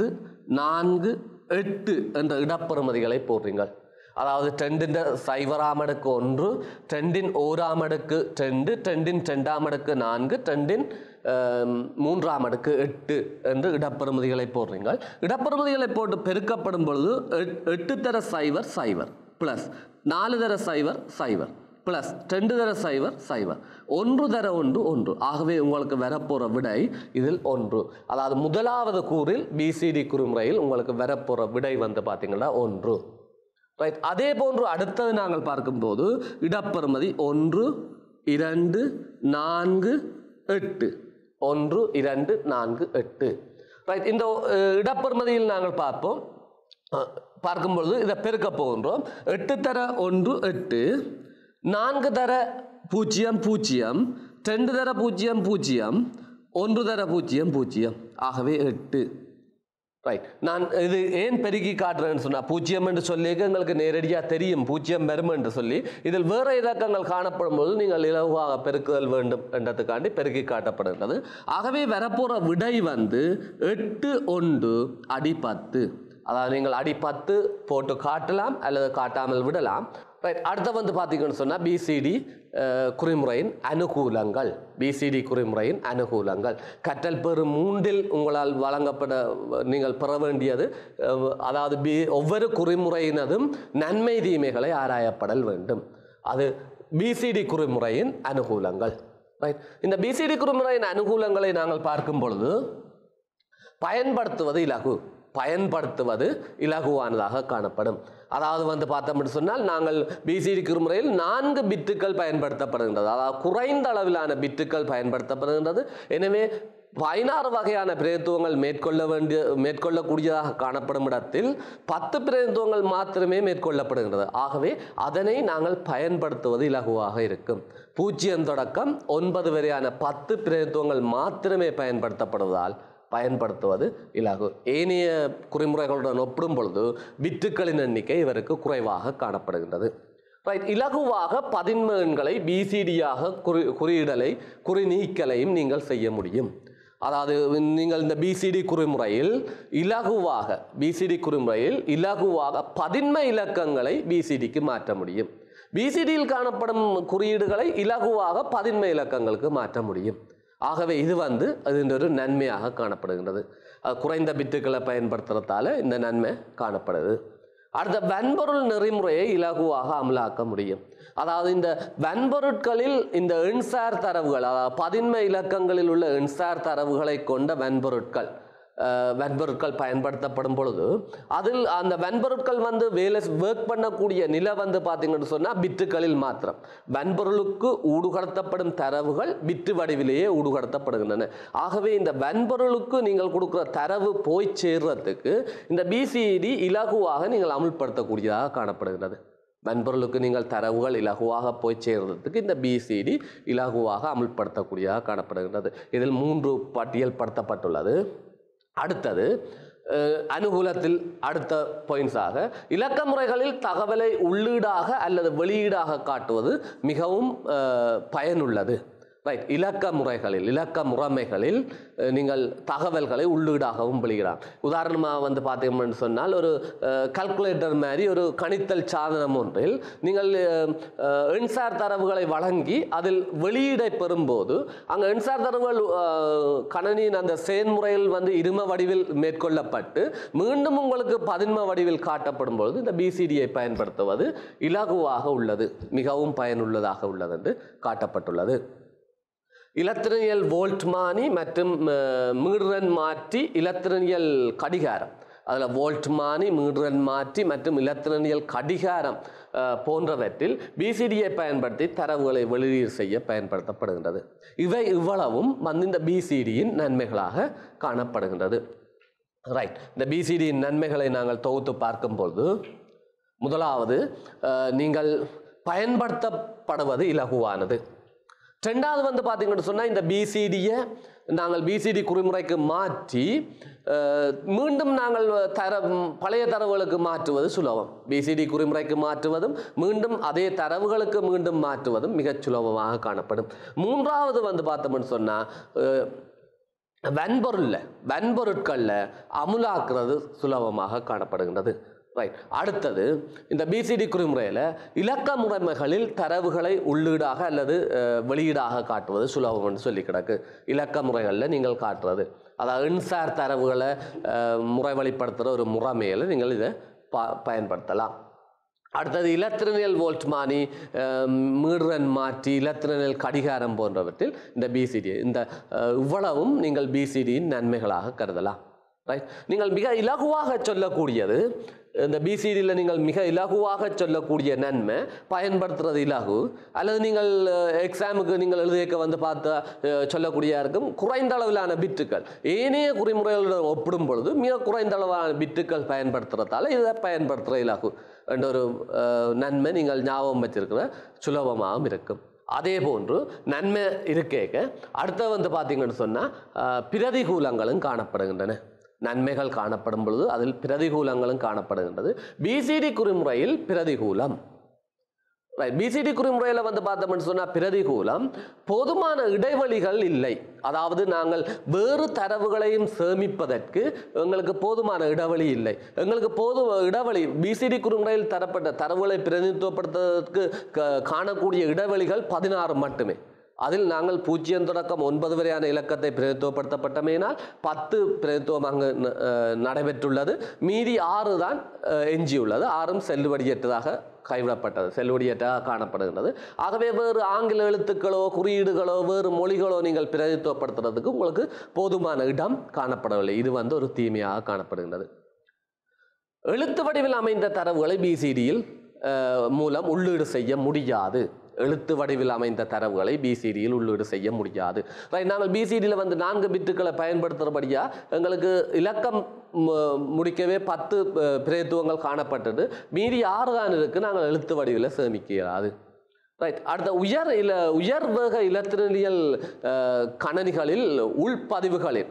நான்கு எட்டு என்ற இடப்பெறுமதிகளை போடுறீங்க அதாவது டெண்டின் சைவராம் அடுக்கு ஒன்று டெண்டின் ஓராம் அடுக்கு ரெண்டு டெண்டின் ரெண்டாம் அடுக்கு நான்கு டெண்டின் ஆம், மூன்றாம் அடுக்கு எட்டு என்று இடப்பெறுமதிகளை போடுறீங்க இடப்பெறுமதிகளை போட்டு பெருக்கப்படும் பொழுது எட்- எட்டு தர சைவர் சைவர் ப்ளஸ் நாலு தர சைவர் சைவர் ப்ளஸ் ரெண்டு தர சைவர் சைவர் ஒன்று தர ஒன்று ஒன்று ஆகவே உங்களுக்கு வரப்போகிற விடை இதில் ஒன்று அதாவது முதலாவது கூறில் பிசிடி குறிமுறையில் உங்களுக்கு வரப்போகிற விடை வந்து பார்த்தீங்கன்னா ஒன்று ரைட் அதே போன்று அடுத்தது நாங்கள் பார்க்கும்போது இடப்பெறுமதி ஒன்று இரண்டு நான்கு எட்டு ஒன்று இரண்டு நான்கு எட்டு ரைட் இந்த அஹ், இடப்பெறுமதியில் நாங்கள் பார்ப்போம் அஹ், பார்க்கும்பொழுது இதை பெருக்க போகின்றோம் எட்டு தர ஒன்று எட்டு நான்கு தர பூஜ்ஜியம் பூஜ்ஜியம் ரெண்டு தர பூஜ்ஜியம் பூஜ்ஜியம் ஒன்று தர பூஜ்ஜியம் பூஜ்ஜியம் ஆகவே எட்டு ரைட் நான் இது ஏன் பெருக்கி காட்டுறேன்னு சொன்னா பூஜ்ஜியம் என்று சொல்லி எங்களுக்கு நேரடியாக தெரியும் பூஜ்ஜியம் வரும் என்று சொல்லி இதில் வேற இலக்கங்கள் காணப்படும் போது நீங்கள் இலகுவாக பெருக்குதல் வேண்டும் என்றதுக்காண்டி பெருக்கி காட்டப்படுகிறது ஆகவே வரப்போகிற விடை வந்து எட்டு ஒன்று அடி பத்து அதாவது நீங்கள் அடி பத்து போட்டு காட்டலாம் அல்லது காட்டாமல் விடலாம் ரைட் அடுத்து வந்து பார்த்தீங்கன்னு சொன்னால் பிசிடி குறிமுறையின் அனுகூலங்கள் பிசிடி குறிமுறையின் அனுகூலங்கள் கற்றல் பெறும் மூன்றில் உங்களால் வழங்கப்பட நீங்கள் பெற வேண்டியது அஹ், அதாவது பி ஒவ்வொரு குறிமுறையினதும் நன்மை தீமைகளை ஆராயப்படல் வேண்டும் அது பிசிடி குறிமுறையின் அனுகூலங்கள் ரைட் இந்த பிசிடி குறிமுறையின் அனுகூலங்களை நாங்கள் பார்க்கும் பொழுது பயன்படுத்துவது இலகு பயன்படுத்துவது இலகுவானதாக காணப்படும் அதாவது வந்து பார்த்தோம்னு சொன்னால் நாங்கள் பிசிடி முறையில் நான்கு பிட்டுகள் பயன்படுத்தப்படுகின்றது அதாவது குறைந்த அளவிலான பிட்டுகள் பயன்படுத்தப்படுகின்றது எனவே பதினாறு வகையான பிரதித்துவங்கள் மேற்கொள்ள வேண்டிய மேற்கொள்ளக்கூடியதாக காணப்படும் இடத்தில் பத்து பிரதித்துவங்கள் மாத்திரமே மேற்கொள்ளப்படுகின்றது ஆகவே அதனை நாங்கள் பயன்படுத்துவது இலகுவாக இருக்கும் பூஜ்ஜியம் தொடக்கம் ஒன்பது வரையான பத்து பிரதித்துவங்கள் மாத்திரமே பயன்படுத்தப்படுவதால் பயன்படுத்துவது இலகு ஏனைய குறிமுறைகளுடன் ஒப்பிடும் பொழுது பிட்டுகளின் எண்ணிக்கை இவருக்கு குறைவாக காணப்படுகின்றது ரைட் இலகுவாக பதின்ம எண்களை பிசிடியாக குறி குறியிடலை குறி நீக்கலையும் நீங்கள் செய்ய முடியும் அதாவது நீங்கள் இந்த பிசிடி குறிமுறையில் இலகுவாக பிசிடி குறிமுறையில் இலகுவாக பதின்ம இலக்கங்களை பிசிடிக்கு மாற்ற முடியும் பிசிடியில் காணப்படும் குறியீடுகளை இலகுவாக பதின்ம இலக்கங்களுக்கு மாற்ற முடியும் ஆகவே இது வந்து அது ஒரு நன்மையாக காணப்படுகின்றது அது குறைந்த பிட்டுகளை பயன்படுத்துறதால இந்த நன்மை காணப்படுது அடுத்த வன்பொருள் நெறிமுறையை இலகுவாக அமலாக்க முடியும் அதாவது இந்த வன்பொருட்களில் இந்த எண்சார் தரவுகள் அதாவது பதின்ம இலக்கங்களில் உள்ள எண்சார் தரவுகளை கொண்ட வன்பொருட்கள் அஹ், வன்பொருட்கள் பயன்படுத்தப்படும் பொழுது அதில் அந்த வன்பொருட்கள் வந்து வேலை ஒர்க் பண்ணக்கூடிய நிலை வந்து பார்த்தீங்கன்னு சொன்னால் பிட்டுகளில் மாத்திரம் வன்பொருளுக்கு ஊடுகடத்தப்படும் தரவுகள் பிட்டு வடிவிலேயே ஊடுகடத்தப்படுகின்றன ஆகவே இந்த வன்பொருளுக்கு நீங்கள் கொடுக்குற தரவு போய் சேர்றதுக்கு இந்த பிசிடி இலகுவாக நீங்கள் அமுல்படுத்தக்கூடியதாக காணப்படுகிறது வன்பொருளுக்கு நீங்கள் தரவுகள் இலகுவாக போய் சேர்றதுக்கு இந்த பிசிடி இலகுவாக அமுல்படுத்தக்கூடியதாக காணப்படுகின்றது இதில் மூன்று பட்டியல் படுத்தப்பட்டுள்ளது அடுத்தது அஹ், அனுகூலத்தில் அடுத்த பாயிண்ட்ஸாக இலக்க முறைகளில் தகவலை உள்ளீடாக அல்லது வெளியீடாக காட்டுவது மிகவும் அஹ், பயனுள்ளது ரைட் இலக்க முறைகளில் இலக்க முறைமைகளில் அஹ், நீங்கள் தகவல்களை உள்ளீடாகவும் வெளியிடலாம் உதாரணமாக வந்து பார்த்தீங்கன்னு சொன்னால் ஒரு கல்குலேட்டர் மாதிரி ஒரு கணித்தல் சாதனம் ஒன்றில் நீங்கள் அஹ், அஹ், எண்சார் தரவுகளை வழங்கி அதில் வெளியீடை பெறும்போது அங்கே எண்சார் தரவுகள் அஹ், கணனியின் அந்த செயல்முறையில் வந்து இரும வடிவில் மேற்கொள்ளப்பட்டு மீண்டும் உங்களுக்கு பதின்ம வடிவில் காட்டப்படும் பொழுது இந்த பிசிடியை பயன்படுத்துவது இலகுவாக உள்ளது மிகவும் பயனுள்ளதாக உள்ளது என்று காட்டப்பட்டுள்ளது இலத்திரனியல் வோல்ட்மானி மற்றும் அஹ், மீடுரன் மாற்றி இலத்திரனியல் கடிகாரம் அதில் வோல்ட்மானி மீடுரன் மாற்றி மற்றும் இலத்திரனியல் கடிகாரம் அஹ், போன்றவற்றில் பிசிடியை பயன்படுத்தி தரவுகளை வெளியீடு செய்ய பயன்படுத்தப்படுகின்றது இவை இவ்வளவும் வந்து இந்த பிசிடியின் நன்மைகளாக காணப்படுகின்றது ரைட் இந்த பிசிடியின் நன்மைகளை நாங்கள் தொகுத்து பார்க்கும்போது முதலாவது அஹ், நீங்கள் பயன்படுத்தப்படுவது இலகுவானது ரெண்டாவது வந்து பார்த்தீங்கன்னு சொன்னால் இந்த பிசிடியை நாங்கள் பிசிடி குறிமுறைக்கு மாற்றி அஹ், மீண்டும் நாங்கள் தர பழைய தரவுகளுக்கு மாற்றுவது சுலபம் பிசிடி குறிமுறைக்கு மாற்றுவதும் மீண்டும் அதே தரவுகளுக்கு மீண்டும் மாற்றுவதும் மிகச் சுலபமாக காணப்படும் மூன்றாவது வந்து பார்த்தோம்னு சொன்னால் வன்பொருளில் வன்பொருட்களில் அமுலாக்குறது சுலபமாக காணப்படுகின்றது ரைட் அடுத்தது இந்த பிசிடி குறிமுறையில் இலக்க முறைமைகளில் தரவுகளை உள்ளீடாக அல்லது அஹ், வெளியீடாக காட்டுவது சுலபம்னு சொல்லி கிடக்கு இலக்க முறைகளில் நீங்கள் காட்டுறது அதாவது எண்சார் தரவுகளை அஹ், முறைவழிப்படுத்துகிற ஒரு முறைமையில் நீங்கள் இதை ப பயன்படுத்தலாம் அடுத்தது இலத்திரனியல் வோல்ட் மானி அஹ், மீடுரன் மாற்றி இலத்திரனியல் கடிகாரம் போன்றவற்றில் இந்த பிசிடி இந்த அஹ், இவ்வளவும் நீங்கள் பிசிடியின் நன்மைகளாக கருதலாம் ரைட் நீங்கள் மிக இலகுவாக சொல்லக்கூடியது இந்த பிசிடியில் நீங்கள் மிக இலகுவாக சொல்லக்கூடிய நன்மை பயன்படுத்துறது இலகு அல்லது நீங்கள் எக்ஸாமுக்கு நீங்கள் எழுதியக்க வந்து பார்த்து அஹ், சொல்லக்கூடிய இருக்கும் குறைந்த அளவிலான பிட்டுகள் ஏனைய குறிமுறைகளுடன் ஒப்பிடும் பொழுது மிக குறைந்த அளவிலான பிட்டுகள் பயன்படுத்துறதால இதை பயன்படுத்துகிற இலகு என்ற ஒரு அஹ், நன்மை நீங்கள் ஞாபகம் வச்சிருக்கிற சுலபமாகவும் இருக்கும் அதே போன்று நன்மை இருக்கேக்க அடுத்த வந்து பார்த்தீங்கன்னு சொன்னால் பிரதிகூலங்களும் காணப்படுகின்றன நன்மைகள் காணப்படும் பொழுது அதில் பிரதிகூலங்களும் காணப்படுகின்றது பிசிடி குறிமுறையில் பிரதிகூலம் ரைட் பிசிடி குறிமுறையில் வந்து பார்த்தோம்னு சொன்னால் பிரதிகூலம் போதுமான இடைவெளிகள் இல்லை அதாவது நாங்கள் வேறு தரவுகளையும் சேமிப்பதற்கு எங்களுக்கு போதுமான இடைவெளி இல்லை எங்களுக்கு போது இடைவெளி பிசிடி குறிமுறையில் தரப்பட்ட தரவுகளை பிரதிநிதித்துவப்படுத்துவதற்கு க- காணக்கூடிய இடைவெளிகள் பதினாறு மட்டுமே அதில் நாங்கள் பூஜ்ஜியம் தொடக்கம் ஒன்பது வரையான இலக்கத்தை பிரதித்துவப்படுத்தப்பட்டமையினால் பத்து பிரதித்துவம் அங்கு ந- அஹ் நடைபெற்றுள்ளது மீதி ஆறு தான் அஹ், எஞ்சியுள்ளது ஆறும் செல்லுபடியற்றதாக கைவிடப்பட்டது செல்லுபடியற்றதாக காணப்படுகின்றது ஆகவே வேறு ஆங்கில எழுத்துக்களோ குறியீடுகளோ வேறு மொழிகளோ நீங்கள் பிரதித்துவப்படுத்துறதுக்கு உங்களுக்கு போதுமான இடம் காணப்படவில்லை இது வந்து ஒரு தீமையாக காணப்படுகின்றது எழுத்து வடிவில் அமைந்த தரவுகளை பிசிடியில் மூலம் உள்ளீடு செய்ய முடியாது எழுத்து வடிவில் அமைந்த தரவுகளை பிசிடியில் உள்ளீடு செய்ய முடியாது ரைட் நாங்கள் பிசிடியில் வந்து நான்கு பிட்டுகளை பயன்படுத்துகிறபடியா எங்களுக்கு இலக்கம் மு- முடிக்கவே பத்து அஹ், பிரதித்துவங்கள் காணப்பட்டது மீதி ஆறு தான் இருக்கு நாங்கள் எழுத்து வடிவில் சேமிக்கிறாது ரைட் அடுத்த உயர் இல உயர் வேக இலத்திரனியல் அஹ், கணனிகளில் உள்பதிவுகளில்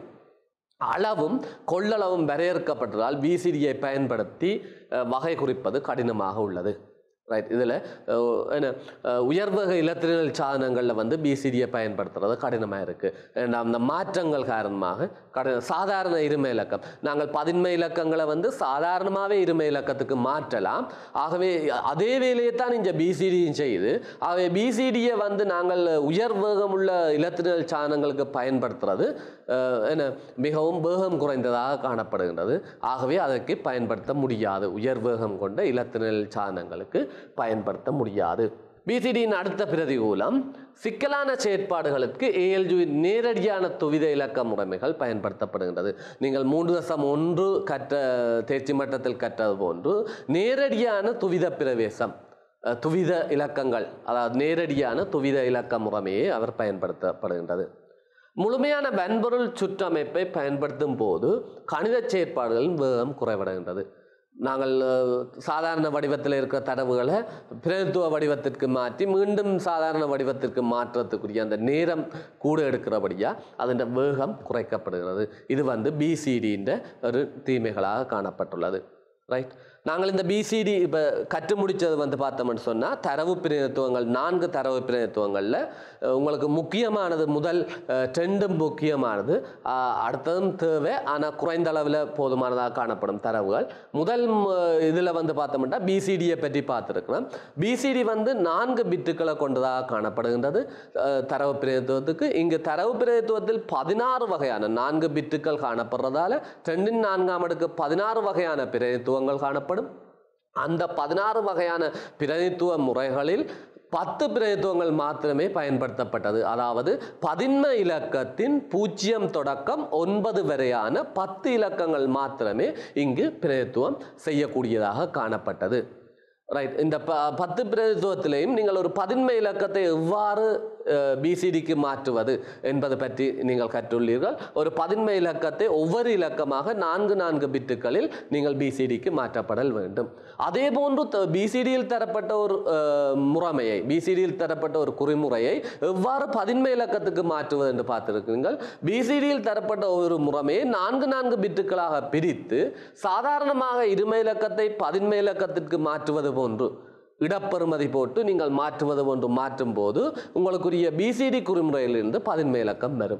அளவும் கொள்ளளவும் வரையறுக்கப்பட்டதால் பிசிடியை பயன்படுத்தி அஹ், வகை குறிப்பது கடினமாக உள்ளது ரைட் இதில் என்ன அஹ், உயர்வக இலத்திரனியல் சாதனங்களில் வந்து பிசிடியை பயன்படுத்துறது கடினமாக இருக்குது அந்த மாற்றங்கள் காரணமாக கடின சாதாரண இருமை இலக்கம் நாங்கள் பதின்மை இலக்கங்களை வந்து சாதாரணமாகவே இருமை இலக்கத்துக்கு மாற்றலாம் ஆகவே அதே வேலையை தான் இந்த பிசிடியும் செய்யுது ஆகவே பிசிடியை வந்து நாங்கள் உயர் வேகமுள்ள இலத்திரனியல் சாதனங்களுக்கு பயன்படுத்துறது அஹ், என்ன மிகவும் வேகம் குறைந்ததாக காணப்படுகின்றது ஆகவே அதற்கு பயன்படுத்த முடியாது உயர் வேகம் கொண்ட இலத்திரனியல் சாதனங்களுக்கு பயன்படுத்த முடியாது பிசிடியின் அடுத்த பிரதிகூலம் சிக்கலான செயற்பாடுகளுக்கு ஏஎல்ஜு நேரடியான துவித இலக்க முறைமைகள் பயன்படுத்தப்படுகின்றது நீங்கள் மூன்று தசம் ஒன்று கற்ற தேர்ச்சி மட்டத்தில் கற்றது போன்று நேரடியான துவித பிரவேசம் அஹ், துவித இலக்கங்கள் அதாவது நேரடியான துவித இலக்க முறைமையை அவர் பயன்படுத்தப்படுகின்றது முழுமையான வன்பொருள் சுற்றமைப்பை பயன்படுத்தும் போது கணித செயற்பாடுகளின் வேகம் குறைவடைகின்றது நாங்கள் அஹ், சாதாரண வடிவத்தில் இருக்கிற தரவுகளை பிரதித்துவ வடிவத்திற்கு மாற்றி மீண்டும் சாதாரண வடிவத்திற்கு மாற்றத்துக்குரிய அந்த நேரம் கூட எடுக்கிறபடியா அதன் வேகம் குறைக்கப்படுகிறது இது வந்து பிசிடின்ற ஒரு தீமைகளாக காணப்பட்டுள்ளது ரைட் நாங்கள் இந்த பிசிடி இப்போ கற்று முடித்தது வந்து பார்த்தோம்னு சொன்னால் தரவு பிரதிநிதித்துவங்கள் நான்கு தரவு பிரதிநிதித்துவங்களில் அஹ், உங்களுக்கு முக்கியமானது முதல் அஹ், ரெண்டும் முக்கியமானது அஹ், அடுத்ததும் தேவை ஆனால் குறைந்த அளவில் போதுமானதாக காணப்படும் தரவுகள் முதல் இதில் வந்து பார்த்தோம்னா பிசிடியை பற்றி பார்த்துருக்கிறோம் பிசிடி வந்து நான்கு பிட்டுகளை கொண்டதாக காணப்படுகின்றது அஹ், தரவு பிரதித்துவத்துக்கு இங்கு தரவு பிரதித்துவத்தில் பதினாறு வகையான நான்கு பிட்டுகள் காணப்படுறதால ரெண்டின் நான்காம் அடுக்கு பதினாறு வகையான பிரதித்துவங்கள் காணப்படும் அந்த பதினாறு வகையான பிரதித்துவ முறைகளில் பத்து பிரதித்துவங்கள் மாத்திரமே பயன்படுத்தப்பட்டது அதாவது பதின்ம இலக்கத்தின் பூஜ்ஜியம் தொடக்கம் ஒன்பது வரையான பத்து இலக்கங்கள் மாத்திரமே இங்கு பிரதித்துவம் செய்யக்கூடியதாக காணப்பட்டது ரைட் இந்த ப பத்து பிரதித்துவத்திலையும் நீங்கள் ஒரு பதின்ம இலக்கத்தை எவ்வாறு பிசிடிக்கு மாற்றுவது என்பது பற்றி நீங்கள் கற்றுள்ளீர்கள் ஒரு பதின்ம இலக்கத்தை ஒவ்வொரு இலக்கமாக நான்கு நான்கு பிட்டுகளில் நீங்கள் பிசிடிக்கு மாற்றப்படல் வேண்டும் அதே போன்று பிசிடியில் தரப்பட்ட ஒரு அஹ், முறைமையை பிசிடியில் தரப்பட்ட ஒரு குறிமுறையை எவ்வாறு பதின்ம இலக்கத்துக்கு மாற்றுவது என்று பார்த்திருக்கிறீர்கள் பிசிடியில் தரப்பட்ட ஒரு முறைமையை நான்கு நான்கு பிட்டுகளாக பிரித்து சாதாரணமாக இருமை இலக்கத்தை பதின்ம இலக்கத்திற்கு மாற்றுவது போன்று இடப்பெறுமதி போட்டு நீங்கள் மாற்றுவது போன்று மாற்றும் போது உங்களுக்குரிய பிசிடி குறிமுறையிலிருந்து பதின்ம இலக்கம் வரும்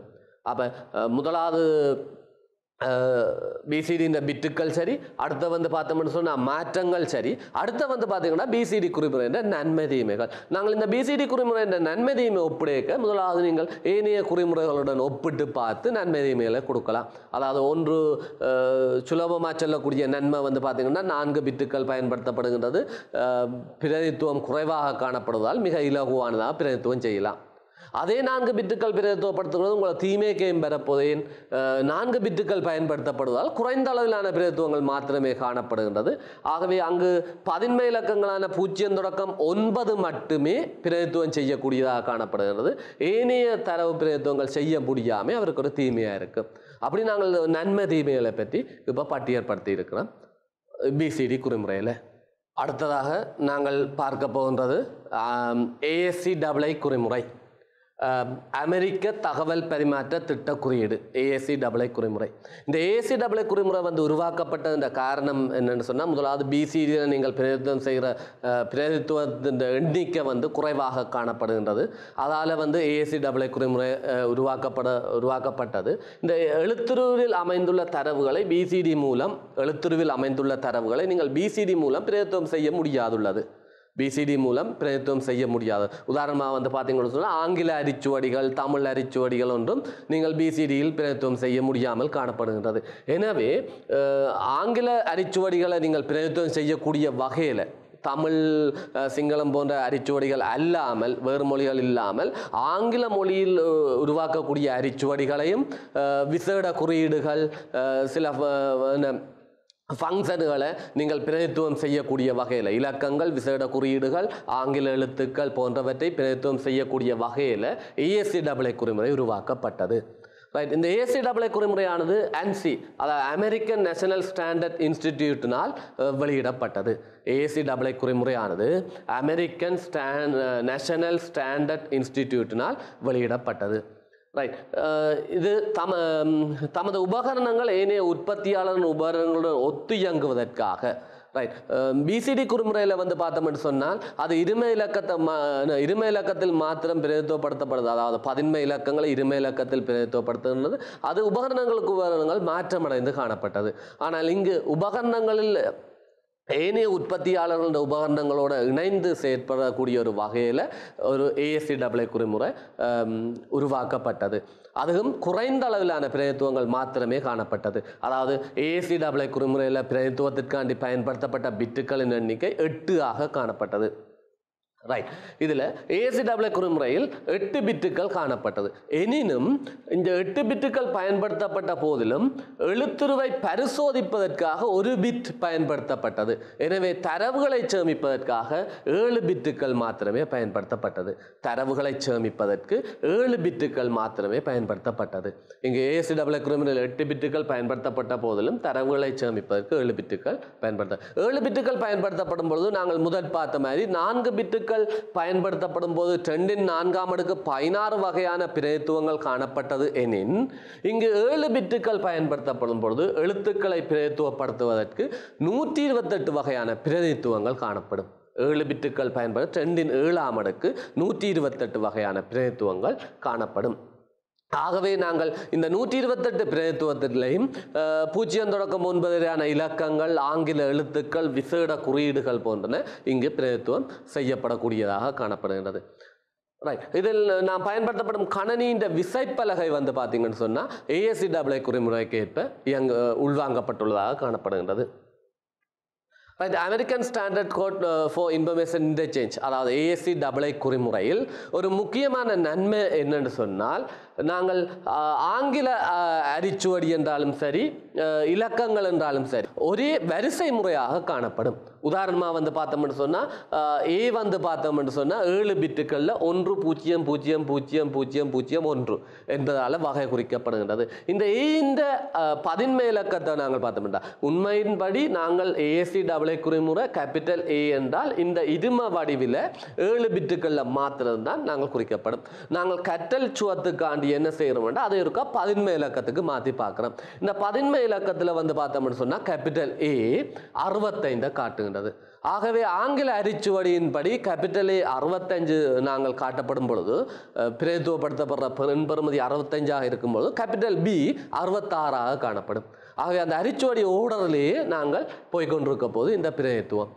அப்போ முதலாவது பிசிடியின் பிட்டுக்கள் சரி அடுத்த வந்து பார்த்தோம்னு சொன்னால் மாற்றங்கள் சரி அடுத்த வந்து பார்த்தீங்கன்னா பிசிடி குறிமுறைன்ற நன்மை தீமைகள் நாங்கள் இந்த பிசிடி குறிமுறைன்ற நன்மை தீமை ஒப்பிடைக்க முதலாவது நீங்கள் ஏனைய குறிமுறைகளுடன் ஒப்பிட்டு பார்த்து நன்மை தீமைகளை கொடுக்கலாம் அதாவது ஒன்று அஹ், சுலபமாக சொல்லக்கூடிய நன்மை வந்து பார்த்தீங்கன்னா நான்கு பிட்டுக்கள் பயன்படுத்தப்படுகின்றது அஹ், பிரதித்துவம் குறைவாக காணப்படுவதால் மிக இலகுவானதாக பிரதித்துவம் செய்யலாம் அதே நான்கு பிட்டுக்கள் பிரதித்துவப்படுத்துகிறது உங்களை தீமைக்கையும் பெறப்போதேன் அஹ், நான்கு பிட்டுக்கள் பயன்படுத்தப்படுவதால் குறைந்த அளவிலான பிரதித்துவங்கள் மாத்திரமே காணப்படுகின்றது ஆகவே அங்கு பதின்மை இலக்கங்களான பூஜ்ஜியம் தொடக்கம் ஒன்பது மட்டுமே பிரதித்துவம் செய்யக்கூடியதாக காணப்படுகிறது ஏனைய தரவு பிரதித்துவங்கள் செய்ய முடியாமல் அவருக்கு ஒரு தீமையாக இருக்கும் அப்படி நாங்கள் நன்மை தீமைகளை பற்றி இப்போ பட்டியற்படுத்தி இருக்கிறோம் பிசிடி குறிமுறையில் அடுத்ததாக நாங்கள் பார்க்க போகின்றது ஏஎஸ்சி டபுளை குறிமுறை ஆம், அமெரிக்க தகவல் பரிமாற்ற திட்ட குறியீடு ஏஎஸ்சி டபுளை குறிமுறை இந்த ஏஎஸ்சி டபுளை குறிமுறை வந்து உருவாக்கப்பட்ட இந்த காரணம் என்னன்னு சொன்னால் முதலாவது பிசிடியில் நீங்கள் பிரதித்துவம் செய்கிற அஹ், பிரதித்துவத்தின் எண்ணிக்கை வந்து குறைவாக காணப்படுகின்றது அதால் வந்து ஏஎஸ்சி டபுளை குறிமுறை அஹ், உருவாக்கப்பட உருவாக்கப்பட்டது இந்த எழுத்துருவில் அமைந்துள்ள தரவுகளை பிசிடி மூலம் எழுத்துருவில் அமைந்துள்ள தரவுகளை நீங்கள் பிசிடி மூலம் பிரதித்துவம் செய்ய முடியாதுள்ளது பிசிடி மூலம் பிரதித்துவம் செய்ய முடியாது உதாரணமாக வந்து பார்த்தீங்கன்னு சொன்னால் ஆங்கில அரிச்சுவடிகள் தமிழ் அரிச்சுவடிகள் ஒன்றும் நீங்கள் பிசிடியில் பிரதித்துவம் செய்ய முடியாமல் காணப்படுகின்றது எனவே அஹ், ஆங்கில அரிச்சுவடிகளை நீங்கள் பிரதித்துவம் செய்யக்கூடிய வகையில் தமிழ் அஹ், சிங்களம் போன்ற அரிச்சுவடிகள் அல்லாமல் வேறு மொழிகள் இல்லாமல் ஆங்கில மொழியில் அஹ், உருவாக்கக்கூடிய அரிச்சுவடிகளையும் அஹ், விசேட குறியீடுகள் அஹ், சில அஹ், என்ன, ஃபங்க்ஷனுகளை நீங்கள் பிரதித்துவம் செய்யக்கூடிய வகையில் இலக்கங்கள் விசேட குறியீடுகள் ஆங்கில எழுத்துக்கள் போன்றவற்றை பிரதித்துவம் செய்யக்கூடிய வகையில் ஏஎஸ்சி டபுளை குறிமுறை உருவாக்கப்பட்டது ரைட் இந்த ஏசி டபுளை குறிமுறையானது ANSI அதாவது அமெரிக்கன் நேஷனல் ஸ்டாண்டர்ட் இன்ஸ்டிடியூட்டினால் அஹ், வெளியிடப்பட்டது ஏசி டபுளை குறிமுறையானது அமெரிக்கன் ஸ்டாண்ட் நேஷனல் ஸ்டாண்டர்ட் இன்ஸ்டிடியூட்டினால் வெளியிடப்பட்டது ரைட் இது தம ம், தமது உபகரணங்கள் ஏனைய உற்பத்தியாளரின் உபகரணங்களுடன் ஒத்து இயங்குவதற்காக ரைட் பிசிடி குறிமுறையில் வந்து பார்த்தோம்னு சொன்னால் அது இருமை இலக்கத்தை மா இருமை இலக்கத்தில் மாத்திரம் பிரதித்துவப்படுத்தப்படுது அதாவது பதின்மை இலக்கங்களை இருமை இலக்கத்தில் பிரதித்துவப்படுத்துகிறது அது உபகரணங்களுக்கு உபகரணங்கள் மாற்றமடைந்து காணப்பட்டது ஆனால் இங்கு உபகரணங்களில் ஏனைய உற்பத்தியாளர்களோட உபகரணங்களோட இணைந்து செயற்படக்கூடிய ஒரு வகையில் ஒரு ஏஎஸ்சி டபுளை குறிமுறை ஆம், உருவாக்கப்பட்டது அதுவும் குறைந்த அளவிலான பிரதித்துவங்கள் மாத்திரமே காணப்பட்டது அதாவது ஏஎஸ்சி டபுளை குறிமுறையில் பிரதித்துவத்திற்காண்டி பயன்படுத்தப்பட்ட பிட்டுகளின் எண்ணிக்கை எட்டு ஆக காணப்பட்டது ரைட் இதில் ஏசிடபிள்யூ குறிமுறையில் எட்டு பிட்டுகள் காணப்பட்டது எனினும் இந்த எட்டு பிட்டுகள் பயன்படுத்தப்பட்ட போதிலும் எழுத்துருவை பரிசோதிப்பதற்காக ஒரு பிட் பயன்படுத்தப்பட்டது எனவே தரவுகளை சேமிப்பதற்காக ஏழு பிட்டுகள் மாத்திரமே பயன்படுத்தப்பட்டது தரவுகளை சேமிப்பதற்கு ஏழு பிட்டுகள் மாத்திரமே பயன்படுத்தப்பட்டது இங்கு ஏசிடபிள்யூ குறிமுறையில் எட்டு பிட்டுகள் பயன்படுத்தப்பட்ட போதிலும் தரவுகளை சேமிப்பதற்கு ஏழு பிட்டுகள் பயன்படுத்த ஏழு பிட்டுகள் பயன்படுத்தப்படும் பொழுது நாங்கள் முதல் பார்த்த மாதிரி நான்கு பிட்டுகள் பயன்படுத்தப்படும் போது ட்ரெண்டின் நான்காம் அடுக்கு பதினாறு வகையான பிரதித்துவங்கள் காணப்பட்டது எனின் இங்கு ஏழு பிட்டுகள் பயன்படுத்தப்படும் பொழுது எழுத்துக்களை பிரதித்துவப்படுத்துவதற்கு நூற்றி இருபத்தெட்டு வகையான பிரதித்துவங்கள் காணப்படும் ஏழு பிட்டுகள் பயன்படுத்த ட்ரெண்டின் ஏழாம் அடுக்கு நூற்றி இருபத்தெட்டு வகையான பிரதித்துவங்கள் காணப்படும் ஆகவே நாங்கள் இந்த நூற்றி இருபத்தெட்டு பிரதித்துவத்திலையும் அஹ், பூஜ்ஜியம் தொடக்கம் ஒன்பது வரையான இலக்கங்கள் ஆங்கில எழுத்துக்கள் விசேட குறியீடுகள் போன்றன இங்கு பிரதித்துவம் செய்யப்படக்கூடியதாக காணப்படுகின்றது ரைட் இதில் நாம் பயன்படுத்தப்படும் கணனியின் விசைப்பலகை வந்து பார்த்தீங்கன்னு சொன்னால் ஏஎஸ்சி டபிள்யூ குறிமுறைக்கு ஏற்ப இயங்க உள்வாங்கப்பட்டுள்ளதாக காணப்படுகின்றது right American standard code for information interchange அதாவது ஏஎஸ்சி டபுளை குறிமுறையில் ஒரு முக்கியமான நன்மை என்னன்னு சொன்னால் நாங்கள் ஆஹ், ஆங்கில ஆஹ், அரிச்சுவடி என்றாலும் சரி ஆஹ், இலக்கங்கள் என்றாலும் சரி ஒரே வரிசை முறையாக காணப்படும் உதாரணமாக வந்து பார்த்தோம்னு சொன்னால் ஏ வந்து பார்த்தோம்னு சொன்னால் ஏழு பிட்டுகளில் ஒன்று பூஜ்ஜியம் பூஜ்ஜியம் பூஜ்ஜியம் பூஜ்ஜியம் பூஜ்ஜியம் ஒன்று என்பதால் வகை குறிக்கப்படுகின்றது இந்த இந்த பதின்மை இலக்கத்தை நாங்கள் பார்த்தோம்னா உண்மையின்படி நாங்கள் ஏஎஸ்சி டபுளை குறிமுறை கேபிட்டல் ஏ என்றால் இந்த இரும வடிவில் ஏழு பிட்டுகளில் மாத்திரம்தான் நாங்கள் குறிக்கப்படும் நாங்கள் கற்றல் சுவத்துக்காண்டி என்ன செய்கிறோம்னா அதை இருக்கா பதின்மை இலக்கத்துக்கு மாற்றி பார்க்குறோம் இந்த பதின்மை இலக்கத்தில் வந்து பார்த்தோம்னு சொன்னால் கேபிட்டல் ஏ அறுபத்தைந்தை காட்டுகின்றது ஆகவே ஆங்கில அரிச்சுவடியின்படி கேபிட்டல் ஏ அறுபத்தஞ்சு நாங்கள் காட்டப்படும் பொழுது அஹ், பிரதித்துவப்படுத்தப்படுற பெண் பெறுமதி அறுபத்தஞ்சாக இருக்கும் பொழுது கேபிட்டல் பி அறுபத்தாறாக காணப்படும் ஆகவே அந்த அரிச்சுவடி ஓர்டரிலேயே நாங்கள் போய்க்கொண்டிருக்க போது இந்த பிரதித்துவம்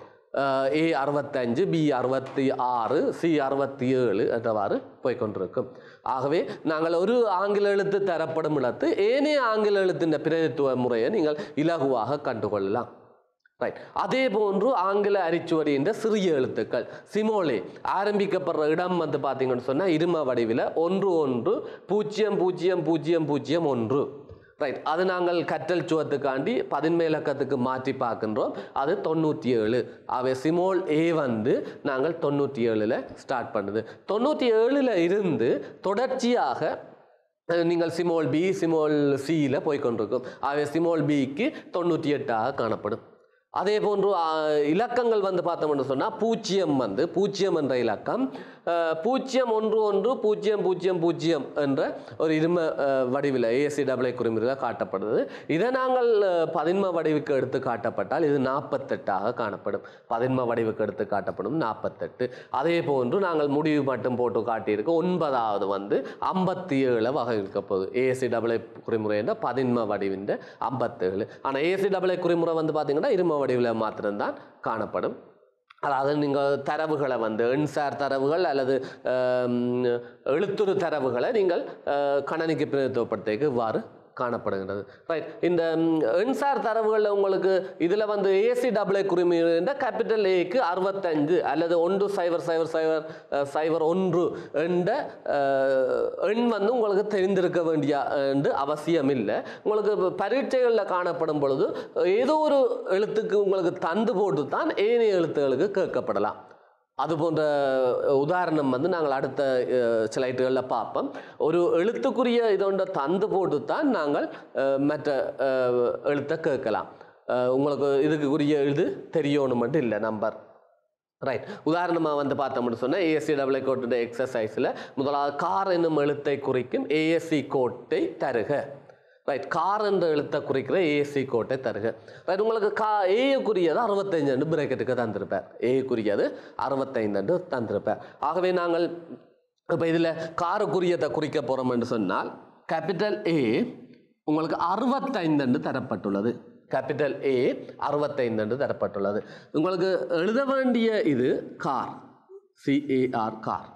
ஏ அறுபத்தஞ்சு பி அறுபத்தி ஆறு சி அறுபத்தி ஏழு என்றவாறு போய்க்கொண்டிருக்கும் ஆகவே நாங்கள் ஒரு ஆங்கில எழுத்து தரப்படும் இடத்து ஏனைய ஆங்கில எழுத்தின் பிரதித்துவ முறையை நீங்கள் இலகுவாக கண்டுகொள்ளலாம் ரைட் அதே போன்று ஆங்கில அரிச்சுவடி என்ற சிறிய எழுத்துக்கள் சிமோலே ஆரம்பிக்கப்படுற இடம் வந்து பார்த்தீங்கன்னு சொன்னால் இரும வடிவில் ஒன்று ஒன்று பூஜ்ஜியம் பூஜ்ஜியம் பூஜ்ஜியம் பூஜ்ஜியம் ஒன்று ரைட் அது நாங்கள் கற்றல் சுவத்துக்காண்டி பதின்மை இலக்கத்துக்கு மாற்றி பார்க்கின்றோம் அது தொண்ணூற்றி ஏழு அவை சிமோல் ஏ வந்து நாங்கள் தொண்ணூற்றி ஏழில் ஸ்டார்ட் பண்ணுது தொண்ணூற்றி ஏழில் இருந்து தொடர்ச்சியாக அஹ், நீங்கள் சிமோல் பி சிமோல் சியில் போய்க்கொண்டிருக்கும் ஆகவே சிமோல் பிக்கு தொண்ணூற்றி எட்டாக காணப்படும் அதே போன்று ஆ, இலக்கங்கள் வந்து பார்த்தோம்னு சொன்னால் பூஜ்ஜியம் வந்து பூஜ்ஜியம் என்ற இலக்கம் அஹ், பூஜ்ஜியம் ஒன்று ஒன்று பூஜ்ஜியம் பூஜ்ஜியம் பூஜ்ஜியம் என்ற ஒரு இரும அஹ், வடிவில் ஏசி டபிளை குறிமுறையில் காட்டப்படுது இதை நாங்கள் அஹ், பதின்ம வடிவுக்கு எடுத்து காட்டப்பட்டால் இது நாற்பத்தெட்டாக காணப்படும் பதின்ம வடிவுக்கு எடுத்து காட்டப்படும் நாற்பத்தெட்டு அதே போன்று நாங்கள் முடிவு மட்டும் போட்டு காட்டியிருக்கோம் ஒன்பதாவது வந்து ஐம்பத்தி ஏழு வகை இருக்க போகுது ஏசி டபிளை குறிமுறை என்ற பதின்ம வடிவின் ஐம்பத்தேழு ஆனால் ஏசி டபிளை குறிமுறை வந்து பார்த்தீங்கன்னா இரும வடிவில் மாத்திரம்தான் காணப்படும் அதாவது நீங்கள் தரவுகளை வந்து எண்சார் தரவுகள் அல்லது ஆம், எழுத்துரு தரவுகளை நீங்கள் அஹ், கணனிக்கு பிரதித்துவப்படுத்திக்கு இவ்வாறு காணப்படுகிறது ரைட் இந்த ம், எண்சார் தரவுகளில் உங்களுக்கு இதில் வந்து ஏசி டபுளை குறிமுறை கேபிட்டல் ஏக்கு அறுபத்தஞ்சு அல்லது ஒன்று சைபர் சைபர் சைபர் அஹ், சைபர் ஒன்று என்ற அஹ், எண் வந்து உங்களுக்கு தெரிந்திருக்க வேண்டிய அஹ், என்று அவசியம் இல்லை உங்களுக்கு இப்ப பரீட்சைகளில் காணப்படும் பொழுது ஏதோ ஒரு எழுத்துக்கு உங்களுக்கு தந்து போட்டு தான் ஏனைய எழுத்துகளுக்கு கேட்கப்படலாம் அது போன்ற உதாரணம் வந்து நாங்கள் அடுத்த ஸ்லைட்டுகளில் பார்ப்போம் ஒரு எழுத்துக்குரிய இதோட தந்து போட்டு தான் நாங்கள் அஹ், மற்ற அஹ், எழுத்தை கேட்கலாம் அஹ், உங்களுக்கு இதுக்குரிய இது தெரியணும் மட்டும் இல்லை நம்பர் ரைட் உதாரணமாக வந்து பார்த்தோம்னு சொன்னால் ஏஎஸ்சி டபுள் கோட்டு எக்ஸசைஸில் முதலாவது கார் என்னும் எழுத்தை குறிக்கும் ஏஎஸ்சி கோட்டை தருக ரைட் கார் என்ற எழுத்தை குறிக்கிற ஏஎஸ்சி கோட்டை தருக ரைட் உங்களுக்கு கா ஏயுக்குரியது அறுபத்தைந்து பிரேக்கெட்டுக்கு தந்திருப்பார் ஏயுக்குரியது அறுபத்தைந்து தந்திருப்பார் ஆகவே நாங்கள் இப்போ இதில் காருக்குரியதை குறிக்க போகிறோம்னு சொன்னால் கேபிட்டல் ஏ உங்களுக்கு அறுபத்தைந்து தரப்பட்டுள்ளது கேபிட்டல் ஏ அறுபத்தைந்து என்று தரப்பட்டுள்ளது உங்களுக்கு எழுத வேண்டிய இது கார் சிஏஆர் கார்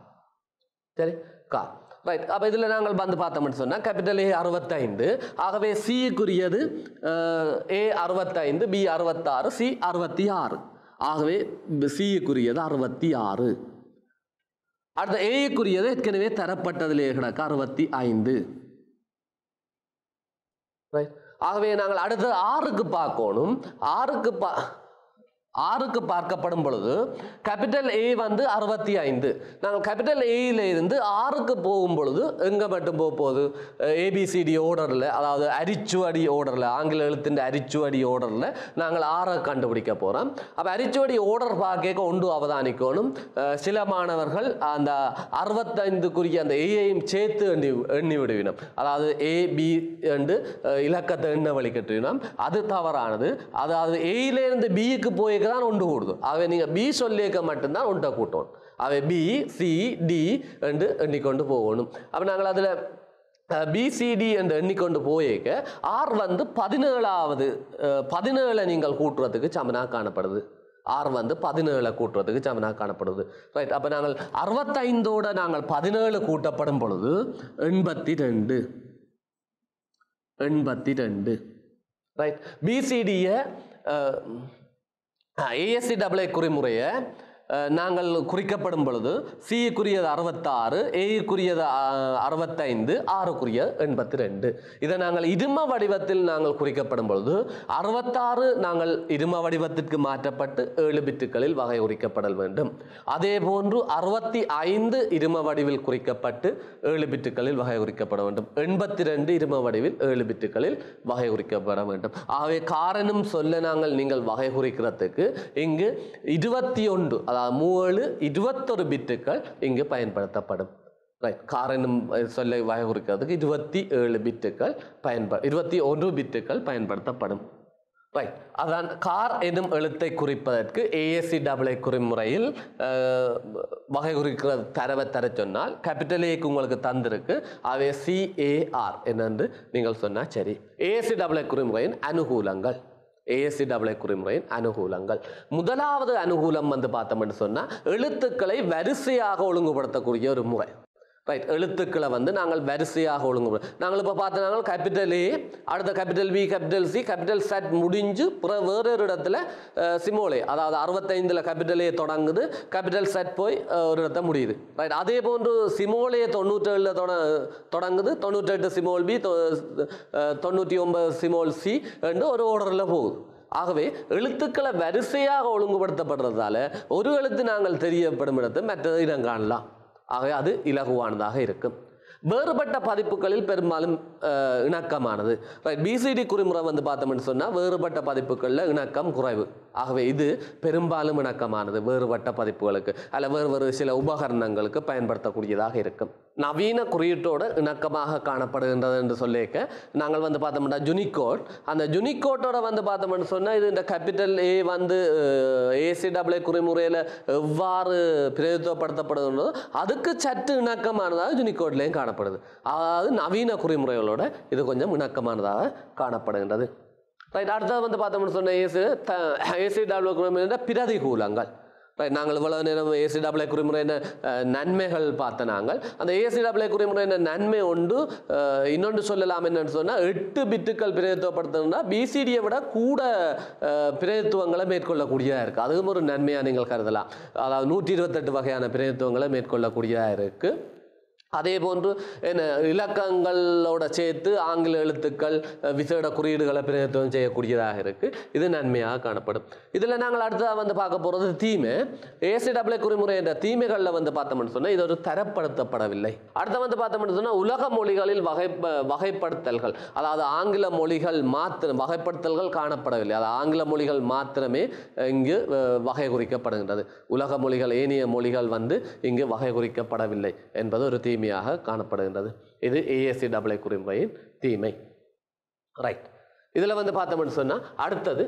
சரி கார் ரைட் அப்போ இதில் நாங்கள் வந்து பார்த்தோம்னு சொன்னால் கேபிட்டல் ஏ அறுபத்தைந்து ஆகவே சிக்குரியது ஏ அறுபத்தைந்து பி அறுபத்தாறு சி அறுபத்தி ஆறு ஆகவே சிக்குரியது அறுபத்தி ஆறு அடுத்த ஏக்குரியது ஏற்கனவே தரப்பட்டதிலே கிடக்கு அறுபத்தி ஐந்து ரைட் ஆகவே நாங்கள் அடுத்து ஆறுக்கு பார்க்கணும் ஆறுக்கு பா ஆறுக்கு பார்க்கப்படும் பொழுது கேபிட்டல் ஏ வந்து அறுபத்தி ஐந்து நாங்கள் கேபிட்டல் ஏயில் இருந்து ஆறுக்கு போகும் பொழுது எங்கே மட்டும் போக போகுது ஏபிசிடி ஓர்டரில் அதாவது அரிச்சுவடி ஓர்டரில் ஆங்கில எழுத்தின் அரிச்சுவடி ஓர்டரில் நாங்கள் ஆறை கண்டுபிடிக்க போகிறோம் அப்போ அரிச்சுவடி ஓர்டர் பார்க்க ஒன்று அவதானிக்கணும் அஹ், சில மாணவர்கள் அந்த அறுபத்தைந்துக்குரிய அந்த ஏயையும் சேர்த்து எண்ணி எண்ணி விடுவினோம் அதாவது ஏ பி என்று அஹ், இலக்கத்தை எண்ண வழிகட்டினோம் அது தவறானது அதாவது ஏயிலேருந்து பிக்கு போய்க்கு தான் ஒன்று கூடுது ஆகவே நீங்கள் பி சொல்லியிருக்க மட்டும்தான் ஒன்றை கூட்டணும் அவை பி சி டி என்று எண்ணிக்கொண்டு போகணும் அப்போ நாங்கள் அதில் பிசிடி என்று எண்ணிக்கொண்டு போயிருக்க ஆர் வந்து பதினேழாவது அஹ், பதினேழை நீங்கள் கூட்டுறதுக்கு சமனாக காணப்படுது ஆர் வந்து பதினேழை கூட்டுறதுக்கு சமனாக காணப்படுது ரைட் அப்போ நாங்கள் அறுபத்தைந்தோட நாங்கள் பதினேழு கூட்டப்படும் பொழுது எண்பத்தி ரெண்டு எண்பத்தி ரெண்டு ரைட் பிசிடியை ஏஎஸ்சி டபுளை குறிமுறையை அஹ், நாங்கள் குறிக்கப்படும் பொழுது சிக்குரியது அறுபத்தாறு ஏக்குரியது அறுபத்தைந்து ஆறுக்குரிய எண்பத்தி ரெண்டு இதை நாங்கள் இரும வடிவத்தில் நாங்கள் குறிக்கப்படும் பொழுது அறுபத்தாறு நாங்கள் இரும வடிவத்திற்கு மாற்றப்பட்டு ஏழு பிட்டுகளில் வகை குறிக்கப்படல் வேண்டும் அதே போன்று அறுபத்தி ஐந்து இரும வடிவில் குறிக்கப்பட்டு ஏழு பிட்டுகளில் வகை குறிக்கப்பட வேண்டும் எண்பத்தி ரெண்டு இரும வடிவில் ஏழு பிட்டுகளில் வகை குறிக்கப்பட வேண்டும் ஆகவே காரணம் சொல்ல நாங்கள் நீங்கள் வகை குறிக்கிறதுக்கு இங்கு இருபத்தி ஒன்று அதாவது மூணு இருபத்தொரு பிட்டுகள் இங்கு பயன்படுத்தப்படும் ரைட் காரணம் சொல்ல வகை குறிக்கிறதுக்கு இருபத்தி ஏழு பிட்டுகள் பயன்ப இருபத்தி ஒன்று பிட்டுகள் பயன்படுத்தப்படும் ரைட் அதான் கார் எனும் எழுத்தை குறிப்பதற்கு ஏஎஸ்சி டபுளை குறிமுறையில் அஹ், வகை குறிக்கிற தரவை தர சொன்னால் கேபிட்டல் ஏக்கு உங்களுக்கு தந்திருக்கு அவை சிஏஆர் என்னென்று நீங்கள் சொன்னால் சரி ஏஎஸ்சி டபுளை குறிமுறையின் அனுகூலங்கள் ஏஎஸ்சி டபுளை குறிமுறையின் அனுகூலங்கள் முதலாவது அனுகூலம் வந்து பார்த்தோம்னு சொன்னால் எழுத்துக்களை வரிசையாக ஒழுங்குபடுத்தக்கூடிய ஒரு முறை ரைட் எழுத்துக்களை வந்து நாங்கள் வரிசையாக ஒழுங்கு நாங்கள் இப்போ பார்த்தோம்னா கேபிட்டல் ஏ அடுத்த capital B capital C capital set முடிஞ்சு பிற வேறொரு இடத்துல சிமோலே அதாவது அறுபத்தைந்தில் கேபிட்டல் ஏ தொடங்குது கேபிட்டல் செட் போய் அஹ், ஒரு இடத்த முடியுது ரைட் அதே போன்று சிமோலே தொண்ணூற்றேழில் தொட தொடங்குது தொண்ணூற்றெட்டு சிமோல் பி தொண்ணூற்றி ஒன்பது சிமோல் சி என்று ஒரு ஆர்டரில் போகுது ஆகவே எழுத்துக்களை வரிசையாக ஒழுங்குபடுத்தப்படுறதால ஒரு எழுத்து நாங்கள் தெரியப்படும் இடத்தை மற்றது இடம் காணலாம் ஆகவே அது இலகுவானதாக இருக்கும் வேறுபட்ட பதிப்புகளில் பெரும்பாலும் அஹ், இணக்கமானது ரைட் பிசிடி குறிமுறை வந்து பார்த்தோம்னு சொன்னால் வேறுபட்ட பதிப்புகளில் இணக்கம் குறைவு ஆகவே இது பெரும்பாலும் இணக்கமானது வேறுபட்ட பதிப்புகளுக்கு அல்ல வேறு வேறு சில உபகரணங்களுக்கு பயன்படுத்தக்கூடியதாக இருக்கும் நவீன குறியீட்டோடு இணக்கமாக காணப்படுகின்றது என்று சொல்லியிருக்க நாங்கள் வந்து பார்த்தோம்னா ஜுனிகோட் அந்த ஜுனிகோட்டோட வந்து பார்த்தோம்னு சொன்னால் இது இந்த கேபிட்டல் ஏ வந்து ஏசிடபிள்யூ குறிமுறையில் எவ்வாறு பிரதித்துவப்படுத்தப்படுகின்றதோ அதுக்கு சற்று இணக்கமானதாக ஜுனிகோட்லேயும் காணப்படுது அதாவது நவீன குறிமுறைகளோட இது கொஞ்சம் இணக்கமானதாக காணப்படுகின்றது ரைட் அடுத்தது வந்து பார்த்தோம்னு சொன்ன ஏசு த ஏசி டபிள்யூ குறிமுறை பிரதிகூலங்கள் ரைட் நாங்கள் இவ்வளவு நேரம் ஏசி டபிள்யூ குறிமுறையின் அஹ், நன்மைகள் பார்த்த நாங்கள் அந்த ஏசி டபிள்யூ குறிமுறையின் நன்மை ஒன்று அஹ், இன்னொன்று சொல்லலாம் என்னன்னு சொன்னால் எட்டு பிட்டுக்கள் பிரதித்துவப்படுத்தணும்னா பிசிடியை விட கூட அஹ், பிரதித்துவங்களை மேற்கொள்ளக்கூடியதாக இருக்குது அதுவும் ஒரு நன்மையாக நீங்கள் கருதலாம் அதாவது நூற்றி இருபத்தெட்டு வகையான பிரதித்துவங்களை மேற்கொள்ளக்கூடியதாக இருக்குது அதே போன்று என்ன இலக்கங்களோட சேர்த்து ஆங்கில எழுத்துக்கள் அஹ், விசேட குறியீடுகளை பிரதிநிதித்துவம் செய்யக்கூடியதாக இருக்கு இது நன்மையாக காணப்படும் இதில் நாங்கள் அடுத்ததாக வந்து பார்க்க போகிறது தீமை ஏசிடபிள்யூ குறிமுறை என்ற தீமைகளில் வந்து பார்த்தோம்னு சொன்னால் இது ஒரு தரப்படுத்தப்படவில்லை அடுத்து வந்து பார்த்தோம்னு சொன்னால் உலக மொழிகளில் வகை வகைப்படுத்தல்கள் அதாவது ஆங்கில மொழிகள் மாத்திரம் வகைப்படுத்தல்கள் காணப்படவில்லை அது ஆங்கில மொழிகள் மாத்திரமே அஹ், இங்கு அஹ், வகை குறிக்கப்படுகின்றது உலக மொழிகள் ஏனைய மொழிகள் வந்து இங்கு வகை குறிக்கப்படவில்லை என்பது ஒரு தீமையாக காணப்படுகின்றது இது ஏஎஸ்சி டபுளை குறிமுறையின் தீமை ரைட் இதில் வந்து பார்த்தோம்னு சொன்னால் அடுத்தது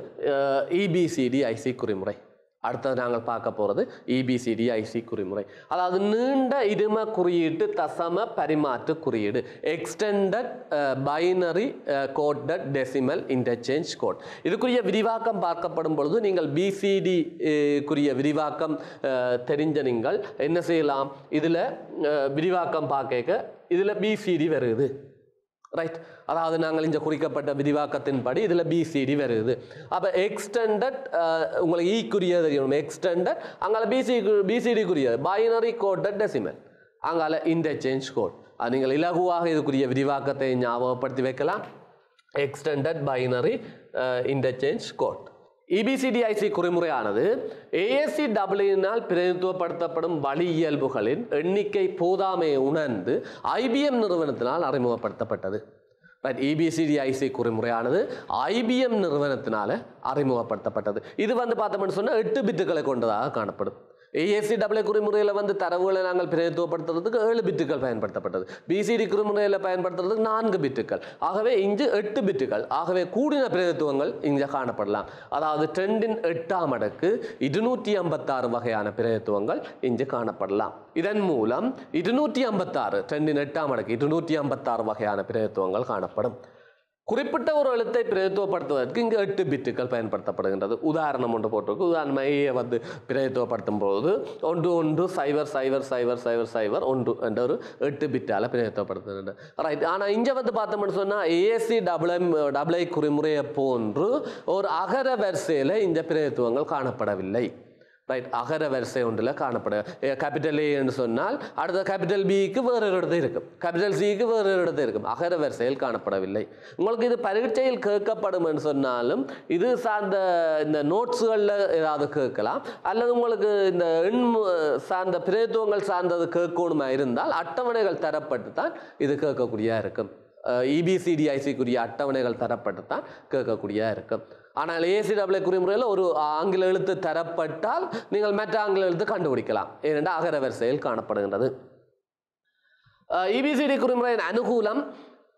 இபிசிடி ஐசி குறிமுறை அடுத்தது நாங்கள் பார்க்க போகிறது இபிசிடி ஐசி குறிமுறை அதாவது நீண்ட இரும குறியீட்டு தசம பரிமாற்று குறியீடு extended binary coded decimal interchange code இதுக்குரிய விரிவாக்கம் பார்க்கப்படும் பொழுது நீங்கள் பிசிடி குறிய விரிவாக்கம் அஹ், தெரிஞ்ச நீங்கள் என்ன செய்யலாம் இதில் விரிவாக்கம் பார்க்க இதில் பிசிடி வருது ரைட் அதாவது நாங்கள் இங்கே குறிக்கப்பட்ட விரிவாக்கத்தின்படி இதில் பிசிடி வருது அப்போ எக்ஸ்டெண்டட் உங்களுக்கு ஈக்குரிய தெரியணும் எக்ஸ்டெண்டட் அங்கே பிசி பிசிடிக்குரிய பைனரி கோட்டட் டெசிமல் அங்கால இன்டர்சேஞ்ச் கோட் அது நீங்கள் இலகுவாக இதுக்குரிய விரிவாக்கத்தை ஞாபகப்படுத்தி வைக்கலாம் extended binary interchange code EBCDIC குறிமுறையானது ஏஎஸ்சி டபிள்யூனால் பிரதிநிதித்துவப்படுத்தப்படும் வழி இயல்புகளின் எண்ணிக்கை போதாமையை உணர்ந்து ஐபிஎம் நிறுவனத்தினால் அறிமுகப்படுத்தப்பட்டது பட் இபிசிடிஐசி குறிமுறையானது ஐபிஎம் நிறுவனத்தினால அறிமுகப்படுத்தப்பட்டது இது வந்து பார்த்தோம்னு சொன்னால் எட்டு பிட்டுகளை கொண்டதாக காணப்படும் ஏஎஸ்சி டபிள்யூ குறிமுறையில் வந்து தரவுகளை நாங்கள் பிரதித்துவப்படுத்துறதுக்கு ஏழு பிட்டுகள் பயன்படுத்தப்பட்டது பிசிடி குறிமுறையில் பயன்படுத்துறதுக்கு நான்கு பிட்டுகள் ஆகவே இங்கு எட்டு பிட்டுகள் ஆகவே கூடின பிரதித்துவங்கள் இங்கே காணப்படலாம் அதாவது ட்ரெண்டின் எட்டாம் அடுக்கு இருநூற்றி ஐம்பத்தாறு வகையான பிரதித்துவங்கள் இங்கு காணப்படலாம் இதன் மூலம் இருநூற்றி ஐம்பத்தாறு ட்ரெண்டின் எட்டாம் அடுக்கு இருநூற்றி ஐம்பத்தாறு வகையான பிரதித்துவங்கள் காணப்படும் குறிப்பிட்ட ஒரு எழுத்தை பிரதித்துவப்படுத்துவதற்கு இங்கு எட்டு பிட்டுகள் பயன்படுத்தப்படுகின்றது உதாரணம் ஒன்று போட்டிருக்கு உதாரணமாக ஏ வந்து பிரதித்துவப்படுத்தும் போது ஒன்று ஒன்று சைவர் சைவர் சைவர் சைவர் சைவர் ஒன்று என்ற ஒரு எட்டு பிட்டால் பிரதித்துவப்படுத்துகின்றது ரைட் ஆனால் இங்கே வந்து பார்த்தோம்னு சொன்னால் ஏஎஸ்சி டபுள்எம் டபுளை குறிமுறையை போன்று ஒரு அகர வரிசையில் இந்த பிரதித்துவங்கள் காணப்படவில்லை ரைட் அகர வரிசை ஒன்றில் காணப்பட கேபிட்டல் ஏ என்று சொன்னால் அடுத்த கேபிட்டல் பிக்கு வேறு ஒரு இடத்து இருக்கும் கேபிட்டல் சிக்கு வேறு ஒரு இடத்து இருக்கும் அகர வரிசையில் காணப்படவில்லை உங்களுக்கு இது பரீட்சையில் கேட்கப்படும் என்று சொன்னாலும் இது சார்ந்த இந்த நோட்ஸுகளில் ஏதாவது கேட்கலாம் அல்லது உங்களுக்கு இந்த எண் சார்ந்த பிரதித்துவங்கள் சார்ந்தது கேட்கணுமா இருந்தால் அட்டவணைகள் தரப்பட்டு தான் இது கேட்கக்கூடியதாக இருக்கும் இபிசிடிஐசிக்குரிய அட்டவணைகள் தரப்பட்டு தான் கேட்கக்கூடியதாக இருக்கும் ஆனால் ஏசிடபிள்யூ குறிமுறையில் ஒரு ஆங்கில எழுத்து தரப்பட்டால் நீங்கள் மற்ற ஆங்கில எழுத்து கண்டுபிடிக்கலாம் ஏனென்றால் அகர வரிசையில் காணப்படுகின்றது இபிசிடி குறிமுறையின் அனுகூலம்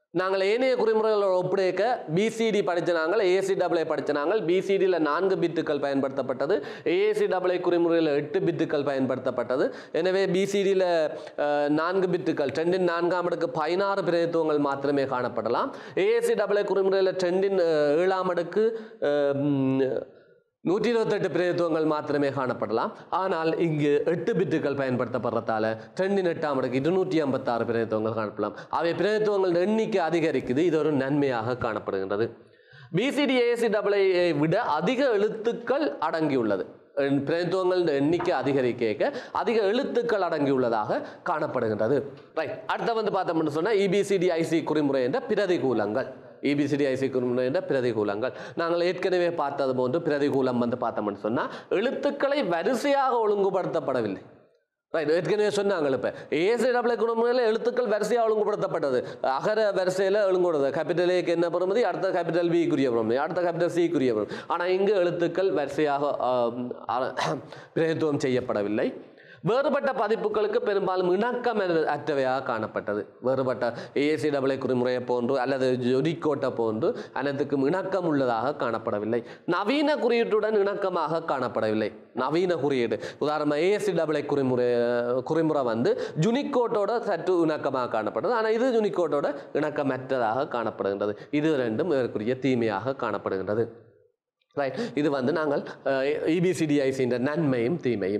நாங்கள் ஏனைய குறிமுறைகளோட ஒப்படைக்க பிசிடி படித்த நாங்கள் ஏசி டபுளை படித்த நாங்கள் பிசிடியில் நான்கு பிட்டுகள் பயன்படுத்தப்பட்டது ஏஏசி டபுளை குறிமுறையில் எட்டு பிட்டுகள் பயன்படுத்தப்பட்டது எனவே பிசிடியில் நான்கு பிட்டுகள் ட்ரெண்டின் நான்காம் அடுக்கு பதினாறு பிரதித்துவங்கள் மாத்திரமே காணப்படலாம் ஏஏசி டபுளை குறிமுறையில் ட்ரெண்டின் ஏழாம் அடுக்கு அஹ், ம், நூற்றி இருபத்தெட்டு பிரதித்துவங்கள் மாத்திரமே காணப்படலாம் ஆனால் இங்கு எட்டு பிட்டுகள் பயன்படுத்தப்படுறதால ட்ரெண்டின் எட்டாம் அடுக்கு இருநூற்றி ஐம்பத்தாறு பிரதித்துவங்கள் காணப்படலாம் அவை பிரதித்துவங்கள் எண்ணிக்கை அதிகரிக்குது இது ஒரு நன்மையாக காணப்படுகின்றது பிசிடி ஏசி டபுளை விட அதிக எழுத்துக்கள் அடங்கியுள்ளது எண்- பிரதித்துவங்கள் எண்ணிக்கை அதிகரிக்க அதிக எழுத்துக்கள் அடங்கியுள்ளதாக காணப்படுகின்றது ரைட் அடுத்த வந்து பார்த்தோம்னு சொன்னால் இபிசிடி ஐசி குறிமுறை என்ற பிரதிகூலங்கள் இபிசிடி ஐசி குறிமுறை என்ற பிரதிகூலங்கள் நாங்கள் ஏற்கனவே பார்த்தது போன்று பிரதிகூலம் வந்து பார்த்தோம்னு சொன்னால் எழுத்துக்களை வரிசையாக ஒழுங்குபடுத்தப்படவில்லை ரைட் ஏற்கனவே சொன்னாங்க இப்போ ஏசி டபுள் குடும்பங்களில் எழுத்துக்கள் வரிசையாக ஒழுங்குபடுத்தப்பட்டது அகர வரிசையில் ஒழுங்குபடுது கேபிட்டல் ஏக்கு என்ன பெறுமதி அடுத்த கேபிட்டல் பிக்குரிய பெறுமதி அடுத்த கேபிட்டல் சிக்குரிய பெறுமதி ஆனால் இங்கு எழுத்துக்கள் வரிசையாக ஆம், அ- பிரதித்துவம் செய்யப்படவில்லை வேறுபட்ட பதிப்புகளுக்கு பெரும்பாலும் இணக்கம் அற்றவையாக காணப்பட்டது வேறுபட்ட ஏசி டபுளை குறிமுறையை போன்று அல்லது ஜொடிக்கோட்டை போன்று அனைத்துக்கும் இணக்கம் உள்ளதாக காணப்படவில்லை நவீன குறியீட்டுடன் இணக்கமாக காணப்படவில்லை நவீன குறியீடு உதாரணமாக ஏசி டபுளை குறிமுறை குறிமுறை வந்து ஜுனிக்கோட்டோட சற்று இணக்கமாக காணப்படுது ஆனால் இது ஜுனிக்கோட்டோட இணக்கமற்றதாக காணப்படுகின்றது இது ரெண்டும் இதற்குரிய தீமையாக காணப்படுகின்றது ரைட் இது வந்து நாங்கள் இபிசிடிஐசின்ற நன்மையும் தீமையும்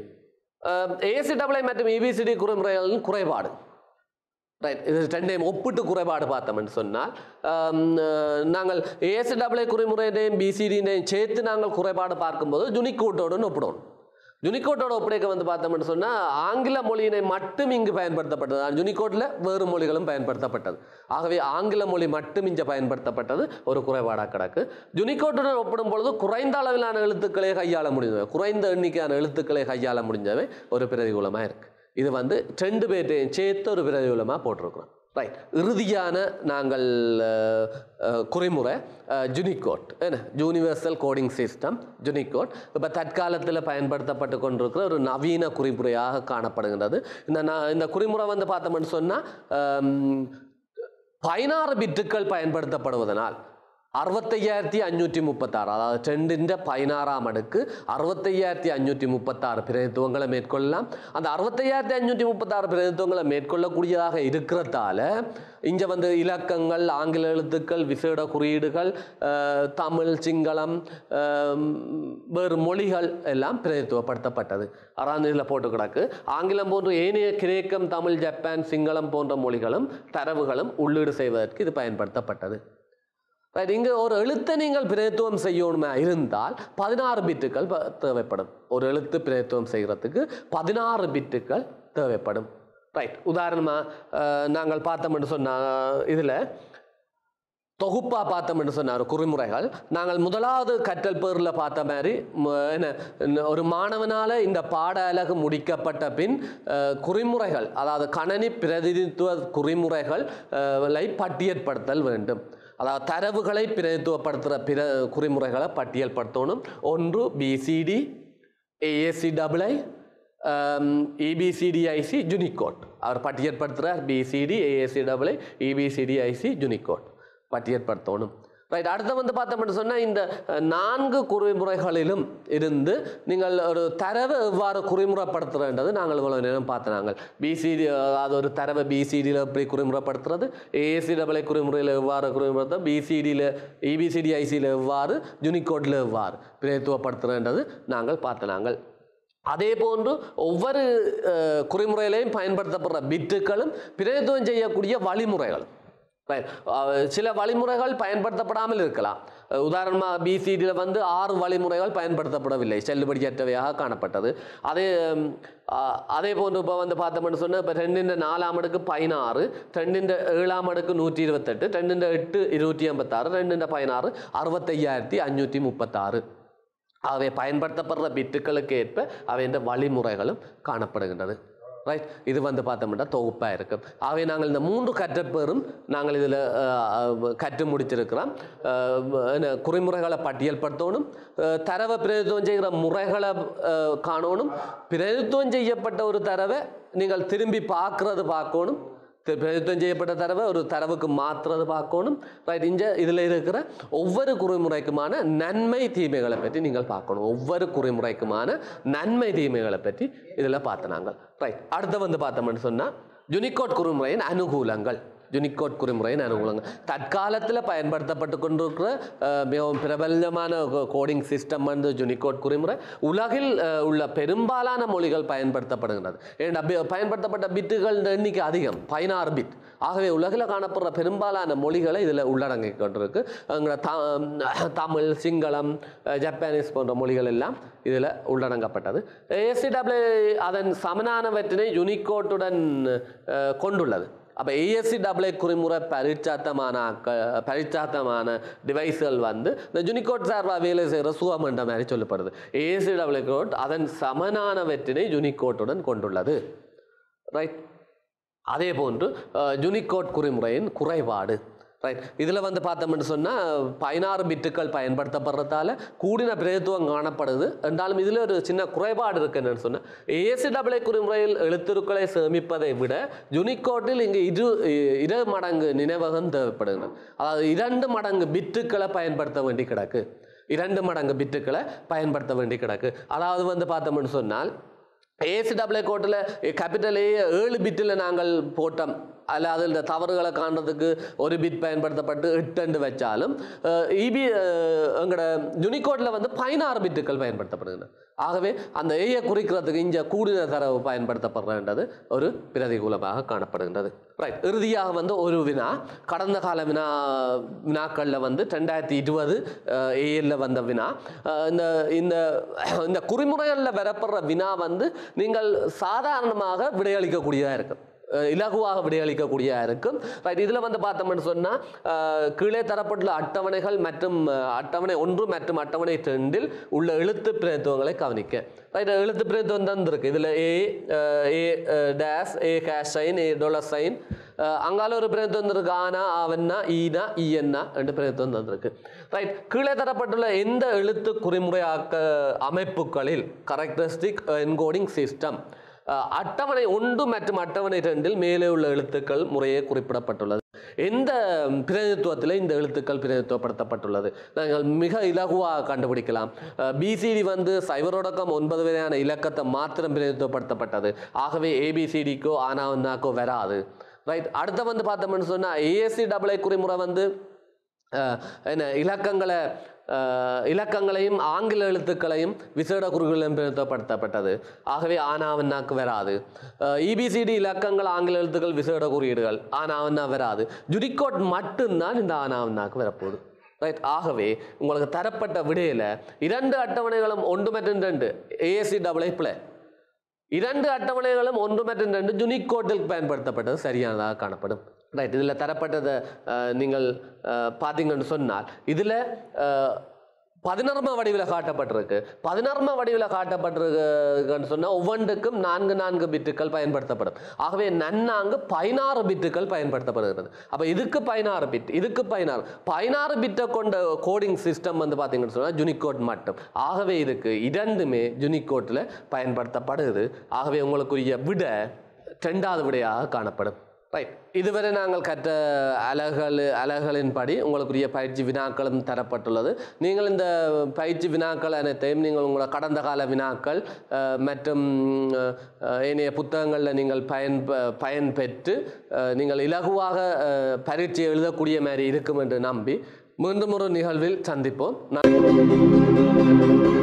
ஏசி டபுளை மற்றும் இபிசிடி குறிமுறைகளின் குறைபாடு ரைட் இது ரெண்டையும் ஒப்பிட்டு குறைபாடு பார்த்தோம்னு சொன்னால் ஆம், அஹ், நாங்கள் ஏசி டபுளை குறிமுறையினையும் பிசிடியினையும் சேர்த்து நாங்கள் குறைபாடு பார்க்கும்போது ஜுனிக்கோட்டோடு ஒப்பிடணும் ஜுனிக்கோட்டோட ஒப்படைக்க வந்து பார்த்தோம்னு சொன்னால் ஆங்கில மொழியினை மட்டும் இங்கு பயன்படுத்தப்பட்டது ஜுனிக்கோட்டில் வேறு மொழிகளும் பயன்படுத்தப்பட்டது ஆகவே ஆங்கில மொழி மட்டும் இங்கே பயன்படுத்தப்பட்டது ஒரு குறைபாடாக கிடக்கு ஜுனிக்கோட்டுடன் ஒப்பிடும் பொழுது குறைந்த அளவிலான எழுத்துக்களை கையாள முடிஞ்சவை குறைந்த எண்ணிக்கையான எழுத்துக்களை கையாள முடிஞ்சவை ஒரு பிரதிகூலமாக இருக்குது இது வந்து ரெண்டு பேர்ட்டையும் சேர்த்து ஒரு பிரதிகூலமாக போட்டிருக்கிறோம் ரைட் இறுதியான நாங்கள் அஹ், அஹ், குறிமுறை ஜுனிகோட் என்ன யூனிவர்சல் கோடிங் சிஸ்டம் ஜுனிகோட் இப்போ தற்காலத்தில் பயன்படுத்தப்பட்டு கொண்டிருக்கிற ஒரு நவீன குறிமுறையாக காணப்படுகின்றது இந்த ந- இந்த குறிமுறை வந்து பார்த்தோம்னு சொன்னால் பதினாறு பிட்டுகள் பயன்படுத்தப்படுவதனால் அறுபத்தையாயிரத்தி அஞ்சூற்றி முப்பத்தாறு அதாவது ட்ரெண்டிൻ്റെ பதினாறாம் அடுக்கு அறுபத்தையாயிரத்தி அஞ்சூற்றி முப்பத்தாறு பிரதித்துவங்களை மேற்கொள்ளலாம் அந்த அறுபத்தையாயிரத்தி அஞ்சூற்றி முப்பத்தாறு பிரதித்துவங்களை மேற்கொள்ளக்கூடியதாக இருக்கிறதால இங்கே வந்து இலக்கங்கள் ஆங்கில எழுத்துக்கள் விசேட குறியீடுகள் அஹ், தமிழ் சிங்களம் அஹ், வேறு மொழிகள் எல்லாம் பிரதித்துவப்படுத்தப்பட்டது ஆறாம் இதில் போட்டு கிடக்கு ஆங்கிலம் போன்ற ஏனைய கிரேக்கம் தமிழ் ஜப்பான் சிங்களம் போன்ற மொழிகளும் தரவுகளும் உள்ளீடு செய்வதற்கு இது பயன்படுத்தப்பட்டது ரைட் இங்கே ஒரு எழுத்தை நீங்கள் பிரதித்துவம் செய்யணுமா இருந்தால் பதினாறு பிட்டுகள் ப- தேவைப்படும் ஒரு எழுத்து பிரதித்துவம் செய்கிறதுக்கு பதினாறு பிட்டுகள் தேவைப்படும் ரைட் உதாரணமாக நாங்கள் பார்த்தோம்னு சொன்னால் இதில் தொகுப்பாக பார்த்தோம்னு சொன்னார் குறிமுறைகள் நாங்கள் முதலாவது கற்றல் பேரில் பார்த்த மாதிரி ம- என்ன என்ன, ஒரு மாணவனால் இந்த பாட அலகு முடிக்கப்பட்ட பின் அஹ், குறிமுறைகள் அதாவது கணனி பிரதிநிதித்துவ குறிமுறைகள் அஹ், லை பட்டியல்படுத்தல் வேண்டும் அதாவது தரவுகளை பிரதித்துவப்படுத்துகிற பிற குறிமுறைகளை பட்டியல்படுத்தணும் ஒன்று BCD ASC double I EBCDIC unicode அவர் பட்டியல்படுத்துகிறார் BCD ASC double I EBCDIC unicode பட்டியல்படுத்தணும் ரைட் அடுத்து வந்து பார்த்தோம்னு சொன்னால் இந்த அஹ், நான்கு குறிமுறைகளிலும் இருந்து நீங்கள் ஒரு தரவை எவ்வாறு குறிமுறைப்படுத்துறன்றது நாங்கள் இவ்வளோ நேரம் பார்த்தோம் பிசிடி அது ஒரு தரவை பிசிடியில் எப்படி குறிமுறைப்படுத்துறது ஏசி டபுளை குறிமுறையில் எவ்வாறு குறிமுறைப்படுத்த பிசிடியில் இபிசிடி ஐசியில் எவ்வாறு யூனிகோடில் எவ்வாறு பிரதித்துவப்படுத்துறன்றது நாங்கள் பார்த்தோம் அதே போன்று ஒவ்வொரு அஹ், குறிமுறையிலையும் பயன்படுத்தப்படுற பிட்டுகளும் பிரதித்துவம் செய்யக்கூடிய வழிமுறைகளும் Right. அஹ், சில வழிமுறைகள் பயன்படுத்தப்படாமல் இருக்கலாம் அஹ், உதாரணமாக பிசிடியில் வந்து ஆறு வழிமுறைகள் பயன்படுத்தப்படவில்லை செல்லுபடியற்றவையாக காணப்பட்டது அதே ம், அஹ், அதே போன்று இப்போ வந்து பார்த்தோம்னு சொன்னால் இப்போ ரெண்டின் நாலாம் அடுக்கு பதினாறு ரெண்டின் ஏழாம் அடுக்கு நூற்றி இருபத்தெட்டு ரெண்டின் எட்டு இருநூற்றி ஐம்பத்தாறு ரெண்டின் பதினாறு அறுபத்தையாயிரத்தி அஞ்சூற்றி முப்பத்தாறு அவை பயன்படுத்தப்படுற பிட்டுகளுக்கு ஏற்ப அவைன்ற வழிமுறைகளும் காணப்படுகின்றது ரைட் இது வந்து பார்த்தோம்னா தொகுப்பாக இருக்கும் ஆகவே நாங்கள் இந்த மூன்று கற்றப்பேரும் நாங்கள் இதில் கற்று முடிச்சிருக்கிறோம் அஹ், என்ன, குறிமுறைகளை பட்டியல்படுத்தணும் அஹ், தரவை பிரதித்துவம் செய்கிற முறைகளை அஹ், காணணும் பிரதித்துவம் செய்யப்பட்ட ஒரு தரவை நீங்கள் திரும்பி பார்க்கறது பார்க்கணும் தி- பிரதித்துவம் செய்யப்பட்ட தரவை ஒரு தரவுக்கு மாற்றுறது பார்க்கணும் ரைட் இங்கே இதில் இருக்கிற ஒவ்வொரு குறிமுறைக்குமான நன்மை தீமைகளை பற்றி நீங்கள் பார்க்கணும் ஒவ்வொரு குறிமுறைக்குமான நன்மை தீமைகளை பற்றி இதில் பார்த்து நாங்கள் ரைட் அடுத்து வந்து பார்த்தோம்னு சொன்னால் யுனிகோட் குறிமுறையின் அனுகூலங்கள் யுனிகோட் குறிமுறையின் அனுகூலங்கள் தற்காலத்தில் பயன்படுத்தப்பட்டு கொண்டிருக்கிற அஹ், மிகவும் பிரபலமான கோடிங் சிஸ்டம் வந்து யுனிகோட் குறிமுறை உலகில் அஹ், உள்ள பெரும்பாலான மொழிகள் பயன்படுத்தப்படுகிறது ஏன்னா பி- பயன்படுத்தப்பட்ட பிட்டுகள் எண்ணிக்கை அதிகம் பதினாறு பிட் ஆகவே உலகில் காணப்படுற பெரும்பாலான மொழிகளை இதில் உள்ளடங்கி கொண்டிருக்கு எங்களோட த- தமிழ் சிங்களம் அஹ், ஜப்பானீஸ் போன்ற மொழிகள் எல்லாம் இதில் உள்ளடங்கப்பட்டது ஏசிடபிள்யூ அதன் சமனானவற்றினை யுனிகோட்டுடன் அஹ், கொண்டுள்ளது அப்போ ஏஎஸ்சி டபிள்யூ குறிமுறை பரிச்சாத்தமான ஆக்க- பரிச்சாத்தமான டிவைஸ்கள் வந்து இந்த யுனிகோட் சார்பாக வேலை செய்கிற சுவமண்ட மாதிரி சொல்லப்படுது ஏஎஸ்சி டபிள்யூ கோட் அதன் சமனானவற்றினை யுனிகோட்டுடன் கொண்டுள்ளது ரைட் அதே போன்று யுனிகோட் குறிமுறையின் குறைபாடு ரைட் இதில் வந்து பார்த்தோம்னு சொன்னால் பதினாறு பிட்டுகள் பயன்படுத்தப்படுறதால கூடின பிரதித்துவம் காணப்படுது என்றாலும் இதில் ஒரு சின்ன குறைபாடு இருக்கு என்னன்னு சொன்னால் ஏசிடபிள்யூ குறிமுறையில் எழுத்துருக்களை சேமிப்பதை விட யுனிகோட்டில் இங்கு இரு இரு மடங்கு நினைவகம் தேவைப்படுகிறது அதாவது இரண்டு மடங்கு பிட்டுக்களை பயன்படுத்த வேண்டி கிடக்கு இரண்டு மடங்கு பிட்டுக்களை பயன்படுத்த வேண்டி கிடக்கு அதாவது வந்து பார்த்தோம்னு சொன்னால் ஏசிடபிள்யூ கோட்டில் கேபிட்டல் ஏ ஏழு பிட்டில் நாங்கள் போட்டோம் அல்ல அதில் இந்த தவறுகளை காண்றதுக்கு ஒரு பிட் பயன்படுத்தப்பட்டு எட்டுண்டு வச்சாலும் இபி எங்களோட யுனிகோடில் வந்து பதினாறு பிட்டுகள் பயன்படுத்தப்படுகின்றன ஆகவே அந்த ஏயை குறிக்கிறதுக்கு இங்கே கூடுதல தரவு பயன்படுத்தப்படுறன்றது ஒரு பிரதிகூலமாக காணப்படுகின்றது ரைட் இறுதியாக வந்து ஒரு வினா கடந்த கால வினா வினாக்களில் வந்து ரெண்டாயிரத்தி இருபது ஏஎல்ல வந்த வினா அஹ், இந்த இந்த இந்த குறிமுறைகளில் வரப்படுற வினா வந்து நீங்கள் சாதாரணமாக விடையளிக்கக்கூடியதாக இருக்கும் அஹ் இலகுவாக விடையளிக்கக்கூடியதாக இருக்கும் ரைட் இதில் வந்து பார்த்தோம்னு சொன்னால் கீழே தரப்பட்டுள்ள அட்டவணைகள் மற்றும் அஹ், அட்டவணை ஒன்று மற்றும் அட்டவணை ரெண்டில் உள்ள எழுத்து பிரதித்துவங்களை கவனிக்க ரைட் எழுத்து பிரதித்துவம் தான் இருக்கு இதில் a a dash a hash sign a dollar sign அங்கால ஒரு பிரதித்துவம் இருக்கு ஆனா ஆவன்னா ஈனா ஈஎன்னா ரெண்டு பிரதித்துவம் தந்திருக்கு ரைட் கீழே தரப்பட்டுள்ள எந்த எழுத்து குறிமுறையாக்க அமைப்புகளில் கரெக்டரிஸ்டிக் என்கோடிங் சிஸ்டம் அஹ் அட்டவணை ஒன்று மற்றும் அட்டவணை ரெண்டில் மேலே உள்ள எழுத்துக்கள் முறையே குறிப்பிடப்பட்டுள்ளது எந்த பிரதித்துவத்தில் இந்த எழுத்துக்கள் பிரதித்துவப்படுத்தப்பட்டுள்ளது நாங்கள் மிக இலகுவாக கண்டுபிடிக்கலாம் பிசிடி வந்து சைவரோடக்கம் ஒன்பது வரையான இலக்கத்தை மாத்திரம் பிரதித்துவப்படுத்தப்பட்டது ஆகவே ஏபிசிடிக்கோ ஆனாவன்னாக்கோ வராது ரைட் அடுத்த வந்து பார்த்தோம்னு சொன்னால் ஏஎஸ்சி டபுள் குறிமுறை வந்து அஹ், என்ன இலக்கங்களை அஹ், இலக்கங்களையும் ஆங்கில எழுத்துக்களையும் விசேட குறுகளையும் பிரதித்துவப்படுத்தப்பட்டது ஆகவே ஆனாவன்னாக்கு வராது இபிசிடி இலக்கங்கள் ஆங்கில எழுத்துக்கள் விசேட குறியீடுகள் ஆனாவன்னா வராது ஜுடிகோட் மட்டும்தான் இந்த ஆனாவன்னாக்கு வரப்போகுது ரைட் ஆகவே உங்களுக்கு தரப்பட்ட விடையில இரண்டு அட்டவணைகளும் ஒன்று மற்றும் ரெண்டு ஏஎஸ்சி டபுள் பிளே இரண்டு அட்டவணைகளும் ஒன்று மற்றும் ரெண்டு யுனிகோட்டில் பயன்படுத்தப்பட்டது சரியானதாக காணப்படும் ரைட் இதில் தரப்பட்டதை அஹ், நீங்கள் அஹ், பார்த்தீங்கன்னு சொன்னால் இதில் பதினர்ம வடிவில் காட்டப்பட்டிருக்கு பதினர்ம வடிவில் காட்டப்பட்டிருக்குன்னு சொன்னால் ஒவ்வொன்றுக்கும் நான்கு நான்கு பிட்டுகள் பயன்படுத்தப்படும் ஆகவே நன்னாங்கு பதினாறு பிட்டுகள் பயன்படுத்தப்படுகிறது அப்போ இதுக்கு பதினாறு பிட் இதுக்கு பதினாறு பதினாறு பிட்டை கொண்ட கோடிங் சிஸ்டம் வந்து பார்த்தீங்கன்னு சொன்னால் ஜுனிகோட் மட்டும் ஆகவே இதுக்கு இரண்டுமே ஜுனிகோட்டில் பயன்படுத்தப்படுது ஆகவே உங்களுக்குரிய விட ரெண்டாவது விடையாக காணப்படும் ரைட் இதுவரை நாங்கள் கற்ற அலகுகள் அலகுகளின்படி உங்களுக்குரிய பயிற்சி வினாக்களும் தரப்பட்டுள்ளது நீங்கள் இந்த பயிற்சி வினாக்கள் அனைத்தையும் நீங்கள் உங்களோட கடந்த கால வினாக்கள் அஹ், மற்றும் அஹ், ஏனைய புத்தகங்களில் நீங்கள் பயன் பயன் பெற்று அஹ், நீங்கள் இலகுவாக அஹ், பரீட்சை எழுதக்கூடிய மாதிரி இருக்கும் என்று நம்பி மீண்டும் ஒரு நிகழ்வில் சந்திப்போம் நன்றி